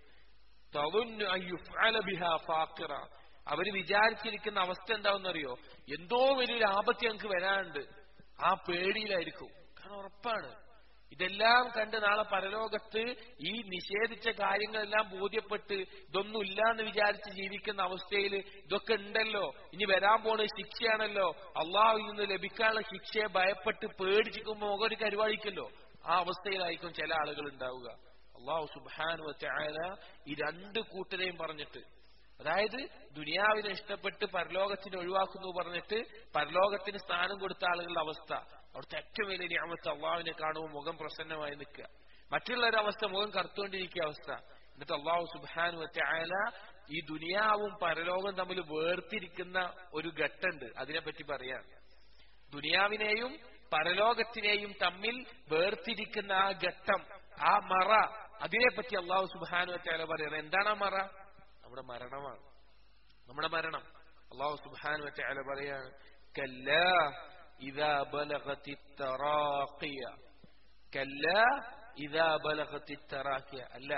അവര് വിചാരിച്ചിരിക്കുന്ന അവസ്ഥ എന്താണെന്നറിയോ എന്തോ വലിയൊരു ആപത്ത് ഞങ്ങൾക്ക് വരാനുണ്ട് ആ പേടിയിലായിരിക്കും കാരണം ഉറപ്പാണ് ഇതെല്ലാം കണ്ട് നാളെ പരലോകത്ത് ഈ നിഷേധിച്ച കാര്യങ്ങളെല്ലാം ബോധ്യപ്പെട്ട് ഇതൊന്നും ഇല്ല എന്ന് വിചാരിച്ച് ജീവിക്കുന്ന അവസ്ഥയിൽ ഇതൊക്കെ ഉണ്ടല്ലോ ഇനി വരാൻ പോണ ശിക്ഷയാണല്ലോ അള്ളാഹുവിൽ നിന്ന് ലഭിക്കാനുള്ള ശിക്ഷയെ ഭയപ്പെട്ട് പേടിച്ചിരിക്കുമ്പോൾ മുഖം ഒരു കരുവാഴിക്കല്ലോ ആ അവസ്ഥയിലായിരിക്കും ചില ആളുകൾ ഉണ്ടാവുക അള്ളാഹു സുബാനു ചായ ഈ രണ്ട് കൂട്ടരെയും പറഞ്ഞിട്ട് അതായത് ദുനിയാവിനെ ഇഷ്ടപ്പെട്ട് പരലോകത്തിന് ഒഴിവാക്കുന്നു പറഞ്ഞിട്ട് പരലോകത്തിന് സ്ഥാനം കൊടുത്ത ആളുകളുടെ അവസ്ഥ അവിടുത്തെ ഏറ്റവും വലിയ നിയമത്ത് അള്ളാഹുവിനെ കാണുമ്പോൾ മുഖം പ്രസന്നമായി നിൽക്കുക മറ്റുള്ളൊരവസ്ഥ മുഖം കറുത്തുകൊണ്ടിരിക്കുക അവസ്ഥ എന്നിട്ട് അള്ളാഹു സുബാനു വറ്റായാല ഈ ദുനിയാവും പരലോകം തമ്മിൽ വേർതിരിക്കുന്ന ഒരു ഘട്ടമുണ്ട് അതിനെപ്പറ്റി പറയാം ദുനിയാവിനെയും പരലോകത്തിനെയും തമ്മിൽ വേർതിരിക്കുന്ന ആ ഘട്ടം ആ മറ അതിനെപ്പറ്റി അള്ളാഹു സുബാനു വറ്റാല പറയുന്നത് എന്താണ് ആ മറ നമ്മുടെ മരണമാണ് നമ്മുടെ മരണം അള്ളാഹു സുബാനു വറ്റാല പറയാണ് കല്ലാ إذا بلغت التراقية كلا ഇതാ ബലഹത്തി തറാക്കിയ അല്ല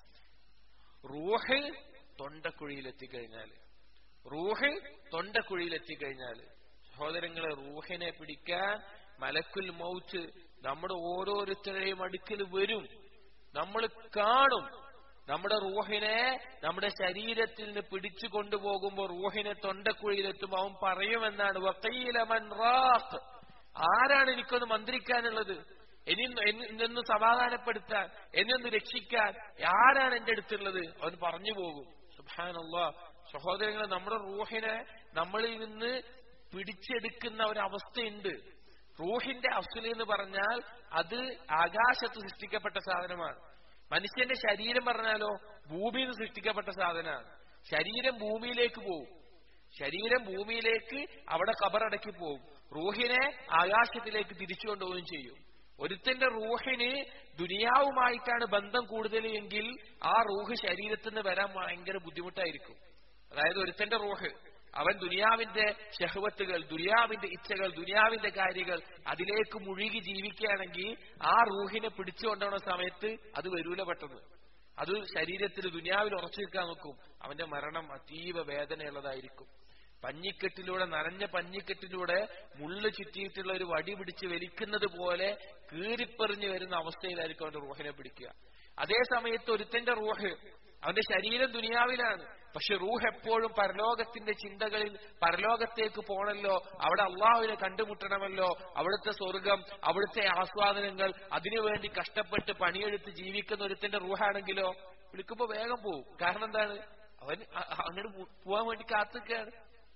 റൂഹ് തൊണ്ടക്കുഴിയിൽ എത്തിക്കഴിഞ്ഞാൽ റൂഹ് തൊണ്ടക്കുഴിയിൽ എത്തിക്കഴിഞ്ഞാൽ സഹോദരങ്ങളെ റൂഹിനെ പിടിക്കാൻ മലക്കുൽ മൗത്ത് നമ്മുടെ ഓരോരുത്തരുടെയും അടുക്കൽ വരും നമ്മൾ കാണും നമ്മുടെ റൂഹിനെ നമ്മുടെ ശരീരത്തിൽ നിന്ന് പിടിച്ചു കൊണ്ടുപോകുമ്പോൾ റൂഹിനെ തൊണ്ടക്കുഴിയിലെത്തുമ്പോൾ അവൻ പറയുമെന്നാണ് വക്കീലമൻ റാഖ് ആരാണ് എനിക്കൊന്ന് മന്ത്രിക്കാനുള്ളത് എനി എന്നൊന്ന് സമാധാനപ്പെടുത്താൻ എന്നെ ഒന്ന് രക്ഷിക്കാൻ ആരാണ് എന്റെ അടുത്തുള്ളത് അവൻ പറഞ്ഞു പോകും സുഹാനുള്ള സഹോദരങ്ങളെ നമ്മുടെ റൂഹിനെ നമ്മളിൽ നിന്ന് പിടിച്ചെടുക്കുന്ന ഒരവസ്ഥയുണ്ട് റൂഹിന്റെ അഫ്സൽ എന്ന് പറഞ്ഞാൽ അത് ആകാശത്ത് സൃഷ്ടിക്കപ്പെട്ട സാധനമാണ് മനുഷ്യന്റെ ശരീരം പറഞ്ഞാലോ ഭൂമിയിൽ നിന്ന് സൃഷ്ടിക്കപ്പെട്ട സാധനമാണ് ശരീരം ഭൂമിയിലേക്ക് പോവും ശരീരം ഭൂമിയിലേക്ക് അവിടെ കബറടക്കി പോവും റൂഹിനെ ആകാശത്തിലേക്ക് തിരിച്ചു കൊണ്ടുപോവുകയും ചെയ്യും ഒരുത്തന്റെ റൂഹിന് ദുനിയാവുമായിട്ടാണ് ബന്ധം കൂടുതൽ എങ്കിൽ ആ റൂഹ് ശരീരത്തിൽ നിന്ന് വരാൻ ഭയങ്കര ബുദ്ധിമുട്ടായിരിക്കും അതായത് ഒരുത്തന്റെ റൂഹ് അവൻ ദുനിയാവിന്റെ ഷഹവത്തുകൾ ദുനിയാവിന്റെ ഇച്ഛകൾ ദുനിയാവിന്റെ കാര്യങ്ങൾ അതിലേക്ക് മുഴുകി ജീവിക്കുകയാണെങ്കിൽ ആ റൂഹിനെ പിടിച്ചു കൊണ്ടുപോകുന്ന സമയത്ത് അത് വരൂല പെട്ടെന്ന് അത് ശരീരത്തിൽ ദുനിയാവിൽ ഉറച്ചു നിൽക്കാൻ നോക്കും അവന്റെ മരണം അതീവ വേദനയുള്ളതായിരിക്കും പഞ്ഞിക്കെട്ടിലൂടെ നനഞ്ഞ പഞ്ഞിക്കെട്ടിലൂടെ മുള്ളു ചുറ്റിയിട്ടുള്ള ഒരു വടി പിടിച്ച് വലിക്കുന്നത് പോലെ കീറിപ്പെറിഞ്ഞു വരുന്ന അവസ്ഥയിലായിരിക്കും അവന്റെ റൂഹിനെ പിടിക്കുക അതേ സമയത്ത് ഒരുത്തന്റെ റൂഹ് അവന്റെ ശരീരം ദുനിയാവിലാണ് പക്ഷെ റൂഹ് എപ്പോഴും പരലോകത്തിന്റെ ചിന്തകളിൽ പരലോകത്തേക്ക് പോണല്ലോ അവിടെ അള്ളാഹുവിനെ കണ്ടുമുട്ടണമല്ലോ അവിടുത്തെ സ്വർഗം അവിടുത്തെ ആസ്വാദനങ്ങൾ അതിനുവേണ്ടി കഷ്ടപ്പെട്ട് പണിയെടുത്ത് ജീവിക്കുന്ന ഒരുത്തന്റെ റൂഹാണെങ്കിലോ വിളിക്കുമ്പോ വേഗം പോവും കാരണം എന്താണ് അവൻ അങ്ങോട്ട് പോവാൻ വേണ്ടി കാത്തുകയാണ്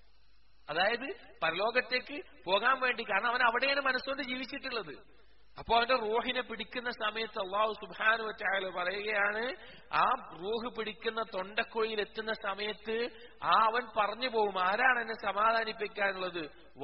അതായത് പരലോകത്തേക്ക് പോകാൻ വേണ്ടി കാരണം അവൻ അവിടെയാണ് മനസ്സുകൊണ്ട് ജീവിച്ചിട്ടുള്ളത് അപ്പൊ അവന്റെ റൂഹിനെ പിടിക്കുന്ന സമയത്ത് അള്ളാഹു സുബാനു വറ്റായാലും പറയുകയാണ് ആ റൂഹ് പിടിക്കുന്ന തൊണ്ടക്കുഴിയിൽ എത്തുന്ന സമയത്ത് ആ അവൻ പറഞ്ഞു പോകും ആരാണ് എന്നെ സമാധാനിപ്പിക്കാനുള്ളത്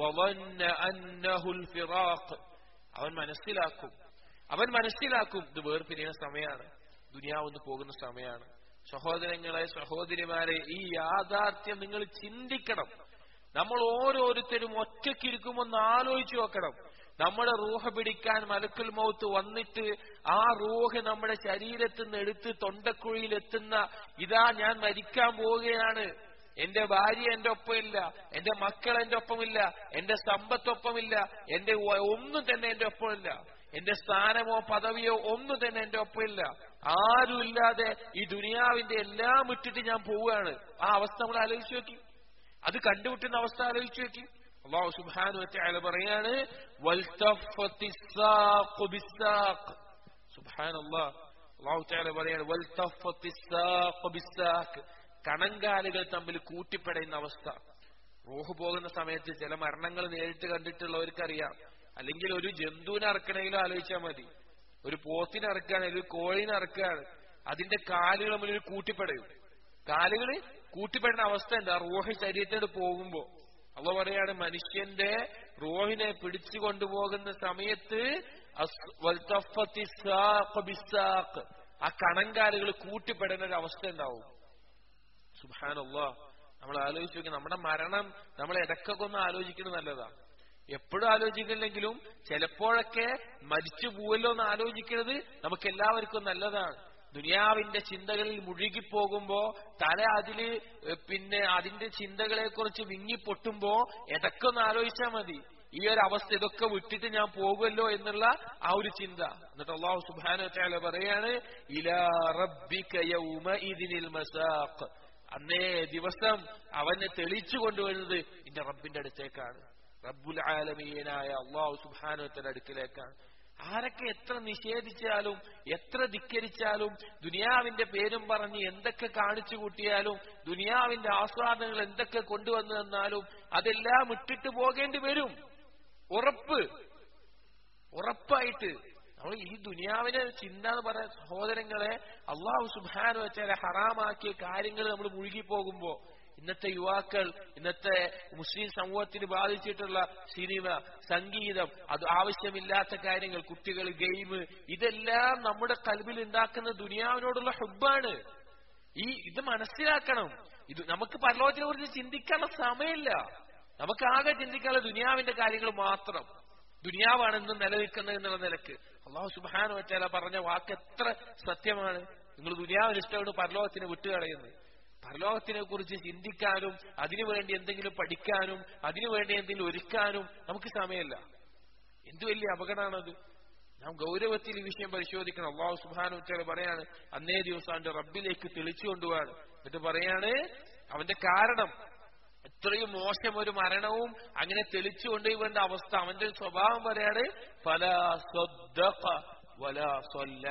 അവൻ മനസ്സിലാക്കും അവൻ മനസ്സിലാക്കും ഇത് വേർപിരിയുന്ന സമയമാണ് ദുനിയാവെന്ന് പോകുന്ന സമയമാണ് സഹോദരങ്ങളെ സഹോദരിമാരെ ഈ യാഥാർത്ഥ്യം നിങ്ങൾ ചിന്തിക്കണം നമ്മൾ ഓരോരുത്തരും ഒറ്റയ്ക്കിരിക്കുമെന്ന് ആലോചിച്ചു നോക്കണം നമ്മുടെ റൂഹ പിടിക്കാൻ മലക്കുൽ മൗത്ത് വന്നിട്ട് ആ റൂഹ് നമ്മുടെ ശരീരത്തിൽ നിന്ന് എടുത്ത് തൊണ്ടക്കുഴിയിൽ എത്തുന്ന ഇതാ ഞാൻ മരിക്കാൻ പോവുകയാണ് എന്റെ ഭാര്യ എന്റെ ഒപ്പമില്ല എന്റെ മക്കൾ എന്റെ ഒപ്പമില്ല എന്റെ സമ്പത്തൊപ്പമില്ല എന്റെ ഒന്നും തന്നെ എന്റെ ഒപ്പമില്ല എന്റെ സ്ഥാനമോ പദവിയോ ഒന്നും തന്നെ എന്റെ ഒപ്പമില്ല ആരുമില്ലാതെ ഈ ദുനിയാവിന്റെ എല്ലാം വിട്ടിട്ട് ഞാൻ പോവുകയാണ് ആ അവസ്ഥ നമ്മൾ ആലോചിച്ച് നോക്കി അത് കണ്ടുമുട്ടുന്ന അവസ്ഥ ആലോചിച്ച് നോക്കി അള്ളാഹു സുബാനു വച്ചാല് പറയാണ് സുബാൻ അള്ളാഹു ചാല പറയാണ് കണങ്കാലുകൾ തമ്മിൽ കൂട്ടിപ്പടയുന്ന അവസ്ഥ റൂഹ് പോകുന്ന സമയത്ത് ചില മരണങ്ങൾ നേരിട്ട് കണ്ടിട്ടുള്ളവർക്കറിയാം അല്ലെങ്കിൽ ഒരു ജന്തുവിനെ അറക്കണമെങ്കിലും ആലോചിച്ചാൽ മതി ഒരു പോത്തിനെ അറക്കുകയാണ് ഒരു കോഴിനെ അറക്കുകയാണ് അതിന്റെ കാലുകൾ തമ്മിൽ ഒരു കൂട്ടിപ്പടയും കാലുകൾ കൂട്ടിപ്പെടുന്ന അവസ്ഥ എന്താ റൂഹ് ശരീരത്തോട് പോകുമ്പോ അവ പറയാണ് മനുഷ്യന്റെ റോഹിനെ പിടിച്ചു കൊണ്ടുപോകുന്ന സമയത്ത് ആ കണങ്കാലുകൾ കൂട്ടിപ്പെടുന്ന ഒരു അവസ്ഥ ഉണ്ടാവും സുബാനല്ലോ നമ്മൾ ആലോചിച്ച് നോക്കി നമ്മുടെ മരണം നമ്മൾ ഇടക്കൊക്കെ ഒന്ന് ആലോചിക്കുന്നത് നല്ലതാ എപ്പോഴും ആലോചിക്കില്ലെങ്കിലും ചിലപ്പോഴൊക്കെ മരിച്ചു പോവല്ലോ എന്ന് ആലോചിക്കുന്നത് നമുക്ക് എല്ലാവർക്കും നല്ലതാണ് ദുനിയാവിന്റെ ചിന്തകളിൽ മുഴുകിപ്പോകുമ്പോ തല അതില് പിന്നെ അതിന്റെ ചിന്തകളെ കുറിച്ച് വിങ്ങിപ്പൊട്ടുമ്പോ ഇടക്കൊന്ന് ആലോചിച്ചാൽ മതി ഈ ഒരു അവസ്ഥ ഇതൊക്കെ വിട്ടിട്ട് ഞാൻ പോകുമല്ലോ എന്നുള്ള ആ ഒരു ചിന്ത എന്നിട്ട് അള്ളാഹു സുബാന ചാല പറയാണ് ഇലാ റബ്ബിക യൗമഇദിനിൽ മസാഖ് അന്നേ ദിവസം അവനെ തെളിച്ചു കൊണ്ടുവരുന്നത് എന്റെ റബ്ബിന്റെ അടുത്തേക്കാണ് റബ്ബുൽ ആലമീനായ അള്ളാഹു സുബാനുവത്തിന്റെ അടുക്കിലേക്കാണ് ആരൊക്കെ എത്ര നിഷേധിച്ചാലും എത്ര ധിക്കരിച്ചാലും ദുനിയാവിന്റെ പേരും പറഞ്ഞ് എന്തൊക്കെ കാണിച്ചു കൂട്ടിയാലും ദുനിയാവിന്റെ ആസ്വാദനങ്ങൾ എന്തൊക്കെ കൊണ്ടുവന്നു തന്നാലും അതെല്ലാം ഇട്ടിട്ട് പോകേണ്ടി വരും ഉറപ്പ് ഉറപ്പായിട്ട് നമ്മൾ ഈ ദുനിയാവിനെ ചിന്ത എന്ന് പറയാൻ സഹോദരങ്ങളെ അള്ളാഹു സുബാന വെച്ചാൽ ഹറാമാക്കിയ കാര്യങ്ങൾ നമ്മൾ മുഴുകി പോകുമ്പോ ഇന്നത്തെ യുവാക്കൾ ഇന്നത്തെ മുസ്ലിം സമൂഹത്തിന് ബാധിച്ചിട്ടുള്ള സിനിമ സംഗീതം അത് ആവശ്യമില്ലാത്ത കാര്യങ്ങൾ കുട്ടികൾ ഗെയിം ഇതെല്ലാം നമ്മുടെ കൽവിൽ ഉണ്ടാക്കുന്ന ദുനിയാവിനോടുള്ള ഹുബാണ് ഈ ഇത് മനസ്സിലാക്കണം ഇത് നമുക്ക് പരലോകത്തിനെ കുറിച്ച് ചിന്തിക്കാനുള്ള സമയമില്ല നമുക്ക് ആകെ ചിന്തിക്കാനുള്ള ദുനിയാവിന്റെ കാര്യങ്ങൾ മാത്രം ദുനിയാവാണ് ഇന്ന് നിലനിൽക്കുന്നത് എന്നുള്ള നിലക്ക് അള്ളാഹു സുബാനു വച്ചാല പറഞ്ഞ വാക്ക് എത്ര സത്യമാണ് നിങ്ങൾ ദുനിയാവിന് ഇഷ്ടമാണ് പരലോകത്തിനെ വിട്ടുകളയുന്നത് പരലോകത്തിനെ കുറിച്ച് ചിന്തിക്കാനും അതിനുവേണ്ടി എന്തെങ്കിലും പഠിക്കാനും അതിനുവേണ്ടി എന്തെങ്കിലും ഒരുക്കാനും നമുക്ക് സമയമില്ല എന്ത് വലിയ അപകടമാണത് നാം ഗൗരവത്തിൽ ഈ വിഷയം പരിശോധിക്കണം അള്ളാഹു സുബാനു വച്ചാൽ പറയാണ് അന്നേ ദിവസം അവന്റെ റബ്ബിലേക്ക് തെളിച്ചു കൊണ്ടുപോവാണ് എന്നിട്ട് പറയാണ് അവന്റെ കാരണം ഇത്രയും മോശം ഒരു മരണവും അങ്ങനെ തെളിച്ചു കൊണ്ടുപോകേണ്ട അവസ്ഥ അവന്റെ ഒരു സ്വഭാവം പറയാണ് ഫല സ്വദ്ദഖ വല സ്വല്ല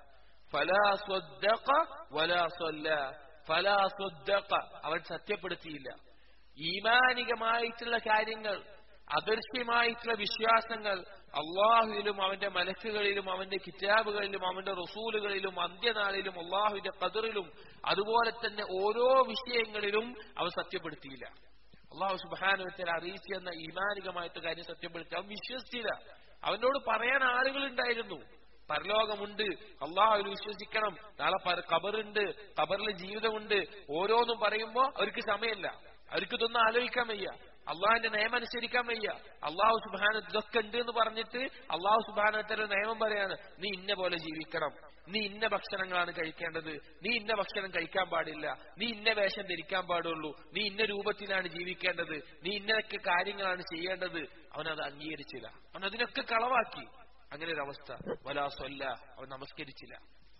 ഫല സ്വദ്ദഖ വല സ്വല്ല ഫല സ്വദ്ദഖ അവൻ സത്യപ്പെടുത്തിയില്ല ഈമാനികമായിട്ടുള്ള കാര്യങ്ങൾ അദൃശ്യമായിട്ടുള്ള വിശ്വാസങ്ങൾ അള്ളാഹുവിലും അവന്റെ മലക്കുകളിലും അവന്റെ കിതാബുകളിലും അവന്റെ റസൂലുകളിലും അന്ത്യനാളിലും അള്ളാഹുവിന്റെ കതിറിലും അതുപോലെ തന്നെ ഓരോ വിഷയങ്ങളിലും അവൻ സത്യപ്പെടുത്തിയില്ല അള്ളാഹു സുബാനുവത്തിൽ അറിയിച്ചെന്ന ഈമാനികമായിട്ട് കാര്യം സത്യപ്പെടുത്തി അവൻ വിശ്വസിച്ചില്ല അവനോട് പറയാൻ ആളുകൾ ഉണ്ടായിരുന്നു പരലോകമുണ്ട് അള്ളാഹുവിൽ വിശ്വസിക്കണം നാളെ പര- ഖബറുണ്ട് ഖബറിൽ ജീവിതമുണ്ട് ഓരോന്നും പറയുമ്പോ അവർക്ക് സമയമില്ല അവർക്ക് ഇതൊന്നും ആലോചിക്കാൻ വയ്യ അള്ളാഹിന്റെ നിയമം അനുസരിക്കാൻ വയ്യ അള്ളാഹു സുബാന ഇതൊക്കെ ഉണ്ട് എന്ന് പറഞ്ഞിട്ട് അള്ളാഹു സുബാനത്തിന്റെ നിയമം പറയാണ് നീ ഇന്ന പോലെ ജീവിക്കണം നീ ഇന്ന ഭക്ഷണങ്ങളാണ് കഴിക്കേണ്ടത് നീ ഇന്ന ഭക്ഷണം കഴിക്കാൻ പാടില്ല നീ ഇന്ന വേഷം ധരിക്കാൻ പാടുള്ളൂ നീ ഇന്ന രൂപത്തിലാണ് ജീവിക്കേണ്ടത് നീ ഇന്നതൊക്കെ കാര്യങ്ങളാണ് ചെയ്യേണ്ടത് അവനത് അംഗീകരിച്ചില്ല അവൻ അതിനൊക്കെ കളവാക്കി അങ്ങനെ ഒരു അവസ്ഥ വലാ സ്വല്ല അവൻ നമസ്കരിച്ചില്ല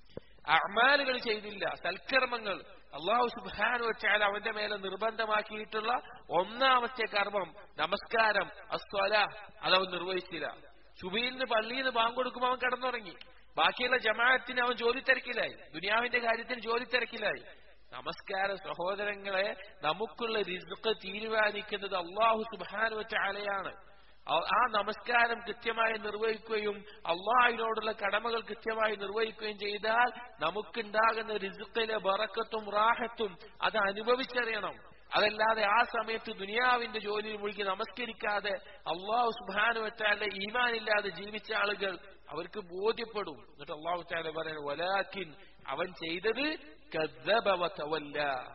അമാലുകൾ ചെയ്തില്ല സൽക്കർമ്മങ്ങൾ അള്ളാഹു സുബാനു വെച്ചാൽ അവന്റെ മേലെ നിർബന്ധമാക്കിയിട്ടുള്ള ഒന്നാമത്തെ കർമ്മം നമസ്കാരം അസ്വല അതവൻ നിർവഹിച്ചില്ല സുബീലിന് പള്ളിയിൽ നിന്ന് ബാങ്ക് കൊടുക്കുമ്പോൾ അവൻ കിടന്നുറങ്ങി ബാക്കിയുള്ള ജമാഅത്തിന് അവൻ ജോലി തിരക്കിലായി ദുനിയാവിന്റെ കാര്യത്തിൽ ജോലി തിരക്കിലായി നമസ്കാര സഹോദരങ്ങളെ നമുക്കുള്ള റിസ്ക് തീരുമാനിക്കുന്നത് അള്ളാഹു സുബാനു വെച്ച ആലയാണ് ആ- ആ നമസ്കാരം കൃത്യമായി നിർവഹിക്കുകയും അള്ളാഹിനോടുള്ള കടമകൾ കൃത്യമായി നിർവഹിക്കുകയും ചെയ്താൽ നമുക്കുണ്ടാകുന്ന റിസുക്കിലെ ബറക്കത്തും റാഹത്തും അത് അനുഭവിച്ചറിയണം അതല്ലാതെ ആ സമയത്ത് ദുനിയാവിന്റെ ജോലിയിൽ മുഴുകി നമസ്കരിക്കാതെ അള്ളാഹു സുബാനു വെച്ചാലെ ഈമാനില്ലാതെ ജീവിച്ച ആളുകൾ അവർക്ക് ബോധ്യപ്പെടും എന്നിട്ട് അള്ളാഹു താല പറയുന്നത് വലാക്കിൻ അവൻ ചെയ്തത് കദ്ദബ വതവല്ല.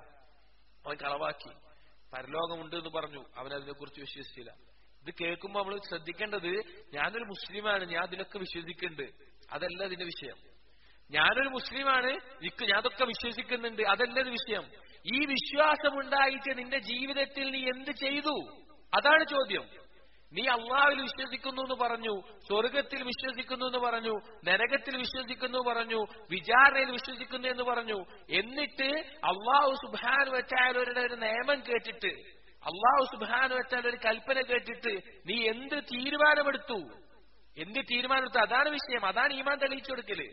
അവൻ കളവാക്കി പരലോകമുണ്ട് എന്ന് പറഞ്ഞു അവൻ അതിനെക്കുറിച്ച് വിശ്വസിച്ചില്ല ഇത് കേൾക്കുമ്പോൾ നമ്മൾ ശ്രദ്ധിക്കേണ്ടത് ഞാനൊരു മുസ്ലിമാണ് ഞാൻ അതിലൊക്കെ വിശ്വസിക്കുന്നുണ്ട് അതല്ല ഇതിന്റെ വിഷയം ഞാനൊരു മുസ്ലിമാണ് നിക്ക് ഞാൻ അതൊക്കെ വിശ്വസിക്കുന്നുണ്ട് അതല്ല ഇത് വിഷയം ഈ വിശ്വാസം ഉണ്ടായിട്ട് നിന്റെ ജീവിതത്തിൽ നീ എന്ത് ചെയ്തു അതാണ് ചോദ്യം നീ അള്ളാഹുവിൽ വിശ്വസിക്കുന്നു എന്ന് പറഞ്ഞു സ്വർഗത്തിൽ വിശ്വസിക്കുന്നു എന്ന് പറഞ്ഞു നരകത്തിൽ വിശ്വസിക്കുന്നു എന്ന് പറഞ്ഞു വിചാരണയിൽ വിശ്വസിക്കുന്നു എന്ന് പറഞ്ഞു എന്നിട്ട് അള്ളാഹു സുബാൻ വെച്ചാലവരുടെ ഒരു നിയമം കേട്ടിട്ട് അള്ളാഹു സുബാൻ വെച്ചാൽ ഒരു കൽപ്പന കേട്ടിട്ട് നീ എന്ത് തീരുമാനമെടുത്തു എന്ത് തീരുമാനമെടുത്തു അതാണ് വിഷയം അതാണ് ഈമാൻ തെളിയിച്ചു കൊടുക്കല്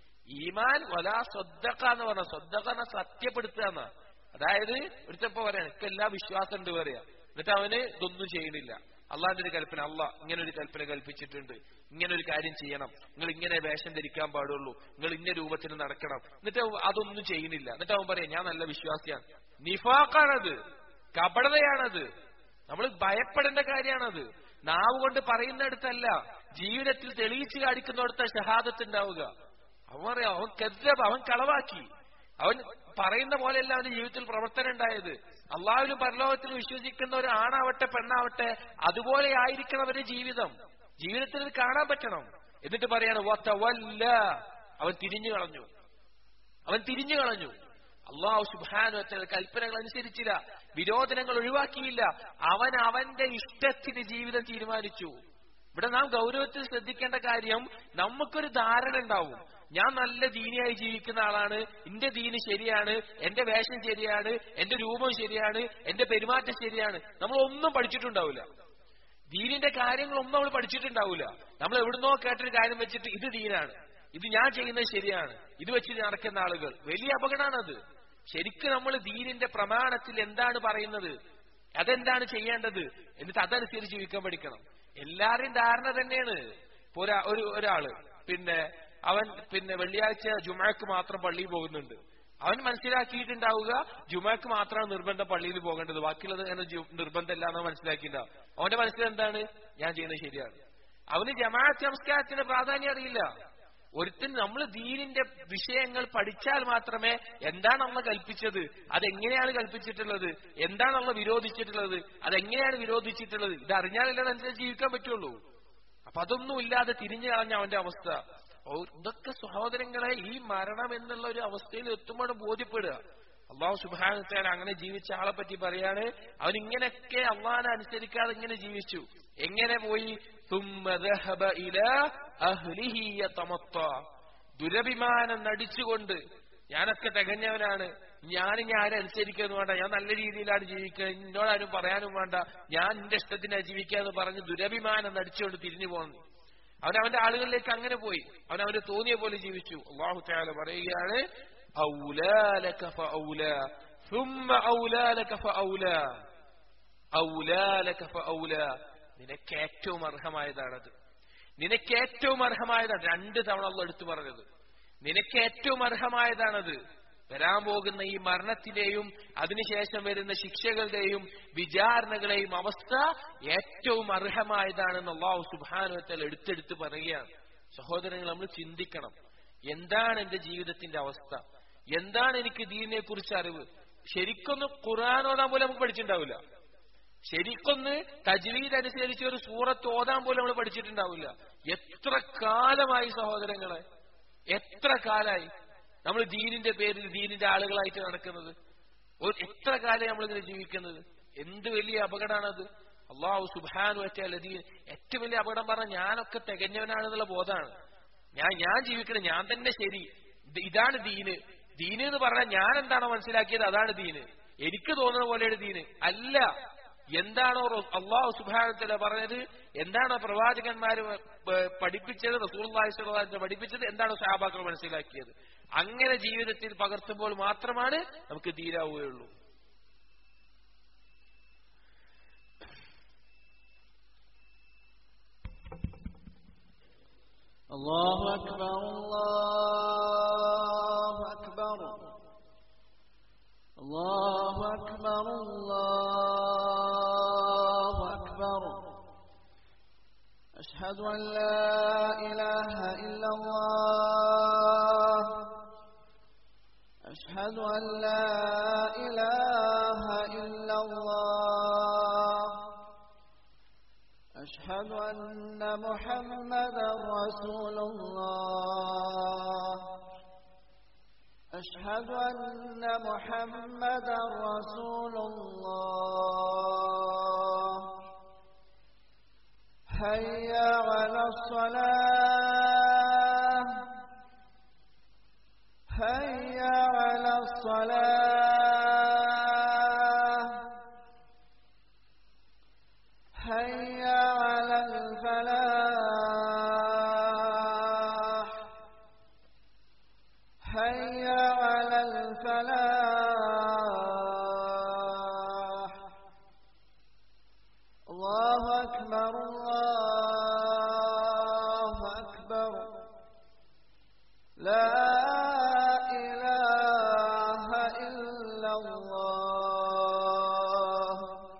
ഈമാൻ വലാ സ്വദ്ദക്ക എന്ന് പറഞ്ഞ സ്വദ്ദക്ക എന്ന സത്യപ്പെടുത്തുക എന്ന അതായത് ഒരുത്തപ്പോ പറയാണ് എനിക്ക് എല്ലാ വിശ്വാസം ഉണ്ട് പറയാ എന്നിട്ട് അവന് ഇതൊന്നും ചെയ്യണില്ല അള്ളാന്റെ ഒരു കൽപ്പന അള്ള ഇങ്ങനെ ഒരു കൽപ്പന കൽപ്പിച്ചിട്ടുണ്ട് ഇങ്ങനെ ഒരു കാര്യം ചെയ്യണം നിങ്ങൾ ഇങ്ങനെ വേഷം ധരിക്കാൻ പാടുള്ളൂ നിങ്ങൾ ഇന്ന രൂപത്തിൽ നടക്കണം എന്നിട്ട് അവൻ അതൊന്നും ചെയ്യുന്നില്ല എന്നിട്ട് അവൻ പറയാം ഞാൻ നല്ല വിശ്വാസിയാണ് നിഫാഖാണത് കപടതയാണത് നമ്മൾ ഭയപ്പെടേണ്ട കാര്യമാണത് നാവ് കൊണ്ട് പറയുന്നിടത്തല്ല ജീവിതത്തിൽ തെളിയിച്ചു കാണിക്കുന്നിടത്ത ഷഹാദത്ത് ഉണ്ടാവുക അവൻ പറയാം അവൻ കെദ്ദബ് അവൻ കളവാക്കി അവൻ പറയുന്ന പോലെയല്ല അവന്റെ ജീവിതത്തിൽ പ്രവർത്തനം ഉണ്ടായത് അള്ളാഹുവിനും പരലോകത്തിലും വിശ്വസിക്കുന്ന ഒരു ആണാവട്ടെ പെണ്ണാവട്ടെ അതുപോലെ ആയിരിക്കണം അവരുടെ ജീവിതം ജീവിതത്തിൽ ഇത് കാണാൻ പറ്റണം എന്നിട്ട് പറയാണ് "വതവല്ല." അവൻ തിരിഞ്ഞു കളഞ്ഞു അവൻ തിരിഞ്ഞു കളഞ്ഞു അള്ളാഹു സുബാനു കൽപ്പനകൾ അനുസരിച്ചില്ല വിരോധനങ്ങൾ ഒഴിവാക്കിയില്ല അവൻ അവന്റെ ഇഷ്ടത്തിന് ജീവിതം തീരുമാനിച്ചു ഇവിടെ നാം ഗൗരവത്തിൽ ശ്രദ്ധിക്കേണ്ട കാര്യം നമുക്കൊരു ധാരണ ഉണ്ടാവും ഞാൻ നല്ല ദീനിയായി ജീവിക്കുന്ന ആളാണ് എന്റെ ദീന് ശരിയാണ് എന്റെ വേഷം ശരിയാണ് എന്റെ രൂപം ശരിയാണ് എന്റെ പെരുമാറ്റം ശരിയാണ് നമ്മൾ ഒന്നും പഠിച്ചിട്ടുണ്ടാവില്ല ദീനിന്റെ കാര്യങ്ങളൊന്നും നമ്മൾ പഠിച്ചിട്ടുണ്ടാവില്ല നമ്മൾ എവിടുന്നോ കേട്ടൊരു കാര്യം വെച്ചിട്ട് ഇത് ദീനാണ് ഇത് ഞാൻ ചെയ്യുന്നത് ശരിയാണ് ഇത് വെച്ച് നടക്കുന്ന ആളുകൾ വലിയ അപകടമാണത് ശരിക്കും നമ്മൾ ദീനിന്റെ പ്രമാണത്തിൽ എന്താണ് പറയുന്നത് അതെന്താണ് ചെയ്യേണ്ടത് എന്നിട്ട് അതനുസരിച്ച് ജീവിക്കാൻ പഠിക്കണം എല്ലാവരുടെയും ധാരണ തന്നെയാണ് ഇപ്പൊ ഒരാ- ഒരു ഒരാള് പിന്നെ അവൻ പിന്നെ വെള്ളിയാഴ്ച ജുമാക്ക് മാത്രം പള്ളിയിൽ പോകുന്നുണ്ട് അവൻ മനസ്സിലാക്കിയിട്ടുണ്ടാവുക ജുമാക്ക് മാത്രമാണ് നിർബന്ധം പള്ളിയിൽ പോകേണ്ടത് ബാക്കിയുള്ളത് അങ്ങനെ ജു- നിർബന്ധമില്ല എന്ന് മനസ്സിലാക്കിയിട്ടുണ്ടാവും അവന്റെ മനസ്സിൽ എന്താണ് ഞാൻ ചെയ്യുന്നത് ശരിയാണ് അവന് ജമാഅത്ത് സംസ്കാരത്തിന്റെ പ്രാധാന്യം അറിയില്ല ഒരുത്തിന് നമ്മൾ ദീനിന്റെ വിഷയങ്ങൾ പഠിച്ചാൽ മാത്രമേ എന്താണ് നമ്മൾ കൽപ്പിച്ചത് അതെങ്ങനെയാണ് കൽപ്പിച്ചിട്ടുള്ളത് എന്താണ് നമ്മൾ വിരോധിച്ചിട്ടുള്ളത് അതെങ്ങനെയാണ് വിരോധിച്ചിട്ടുള്ളത് ഇത് അറിഞ്ഞാലല്ലേ അതനുസരിച്ച് ജീവിക്കാൻ പറ്റുള്ളൂ അപ്പൊ അതൊന്നും ഇല്ലാതെ തിരിഞ്ഞു കളഞ്ഞ അവന്റെ അവസ്ഥ ഓ, ഇതൊക്കെ സഹോദരങ്ങളെ ഈ മരണം എന്നുള്ള ഒരു അവസ്ഥയിൽ എത്തുമ്പോൾ ബോധ്യപ്പെടുക അള്ളാഹു സുബാനത്താൻ അങ്ങനെ ജീവിച്ച ആളെ പറ്റി പറയാണ് അവൻ ഇങ്ങനെയൊക്കെ അള്ളാഹിനെ അനുസരിക്കാതെ ഇങ്ങനെ ജീവിച്ചു എങ്ങനെ പോയി ثم ذهب إلى أهله يتمطى. ദുരഭിമാനം നടിച്ചുകൊണ്ട് ഞാനൊക്കെ തികഞ്ഞവനാണ് ഞാനിനി ആരെ അനുസരിക്കുന്നു വേണ്ട ഞാൻ നല്ല രീതിയിലാണ് ജീവിക്കുക എന്നോടാരും പറയാനും വേണ്ട ഞാൻ എന്റെ ഇഷ്ടത്തിനാ ജീവിക്കുക എന്ന് പറഞ്ഞ് ദുരഭിമാനം നടിച്ചുകൊണ്ട് തിരിഞ്ഞു പോകുന്നു അവൻ അവന്റെ ആളുകളിലേക്ക് അങ്ങനെ പോയി അവൻ അവന് തോന്നിയ പോലെ ജീവിച്ചു അള്ളാഹു താല പറയുകയാണ് "ഔലാ ലക ഫഔലാ, ثم ഔലാ ലക ഫഔലാ, ഔലാ ലക ഫഔലാ." നിനക്ക് ഏറ്റവും അർഹമായതാണത് നിനക്ക് ഏറ്റവും അർഹമായതാണ് രണ്ട് തവണ അള്ള എടുത്തു പറഞ്ഞത് നിനക്ക് ഏറ്റവും അർഹമായതാണത് വരാൻ പോകുന്ന ഈ മരണത്തിന്റെയും അതിനുശേഷം വരുന്ന ശിക്ഷകളുടെയും വിചാരണകളെയും അവസ്ഥ ഏറ്റവും അർഹമായതാണെന്ന് അള്ളാഹു സുബാനുവത്തൽ എടുത്തെടുത്ത് പറയുകയാണ് സഹോദരങ്ങൾ നമ്മൾ ചിന്തിക്കണം എന്താണ് എന്റെ ജീവിതത്തിന്റെ അവസ്ഥ എന്താണ് എനിക്ക് ദീനിനെ കുറിച്ച് അറിവ് ശരിക്കൊന്ന് ഖുർആൻ ഓതാൻ പോലും നമുക്ക് പഠിച്ചിട്ടുണ്ടാവില്ല ശരിക്കൊന്ന് തജ്വീദ് അനുസരിച്ച് ഒരു സൂറത്ത് ഓതാൻ പോലും നമ്മൾ പഠിച്ചിട്ടുണ്ടാവില്ല എത്ര കാലമായി സഹോദരങ്ങളെ എത്ര കാലായി നമ്മൾ ദീനിന്റെ പേരിൽ ദീനിന്റെ ആളുകളായിട്ട് നടക്കുന്നത് ഒരു എത്ര കാലം നമ്മളിങ്ങനെ ജീവിക്കുന്നത് എന്ത് വലിയ അപകടമാണത് അള്ളാഹു സുബാനു വെച്ചാൽ ദീൻ ഏറ്റവും വലിയ അപകടം പറഞ്ഞ ഞാനൊക്കെ തികഞ്ഞവനാണെന്നുള്ള ബോധമാണ് ഞാൻ ഞാൻ ജീവിക്കണം ഞാൻ തന്നെ ശരി ഇത് ഇതാണ് ദീന് ദീന് എന്ന് പറഞ്ഞാൽ ഞാൻ എന്താണോ മനസ്സിലാക്കിയത് അതാണ് ദീന് എനിക്ക് തോന്നുന്ന പോലെയാണ് ദീന് അല്ല എന്താണോ റോ- അള്ളാഹു സുബാനത്തല പറഞ്ഞത് എന്താണോ പ്രവാചകന്മാര് പ- പഠിപ്പിച്ചത് റസൂൽ പഠിപ്പിച്ചത് എന്താണോ സഹാബാക്കൾ മനസ്സിലാക്കിയത് അങ്ങനെ ജീവിതത്തിൽ പകർത്തുമ്പോൾ മാത്രമാണ് നമുക്ക് തീരാവുകയുള്ളൂ الله أكبر الله أكبر الله أكبر الله أكبر أشهد أن لا إله إلا الله أشهد أن لا إله إلا الله أشهد أن محمدا رسول الله أشهد أن محمدا رسول الله هيا على الصلاة هيا على الصلاة هيا على الفلاح هيا على الفلاح الله أكبر الله أكبر لا إله إلا الله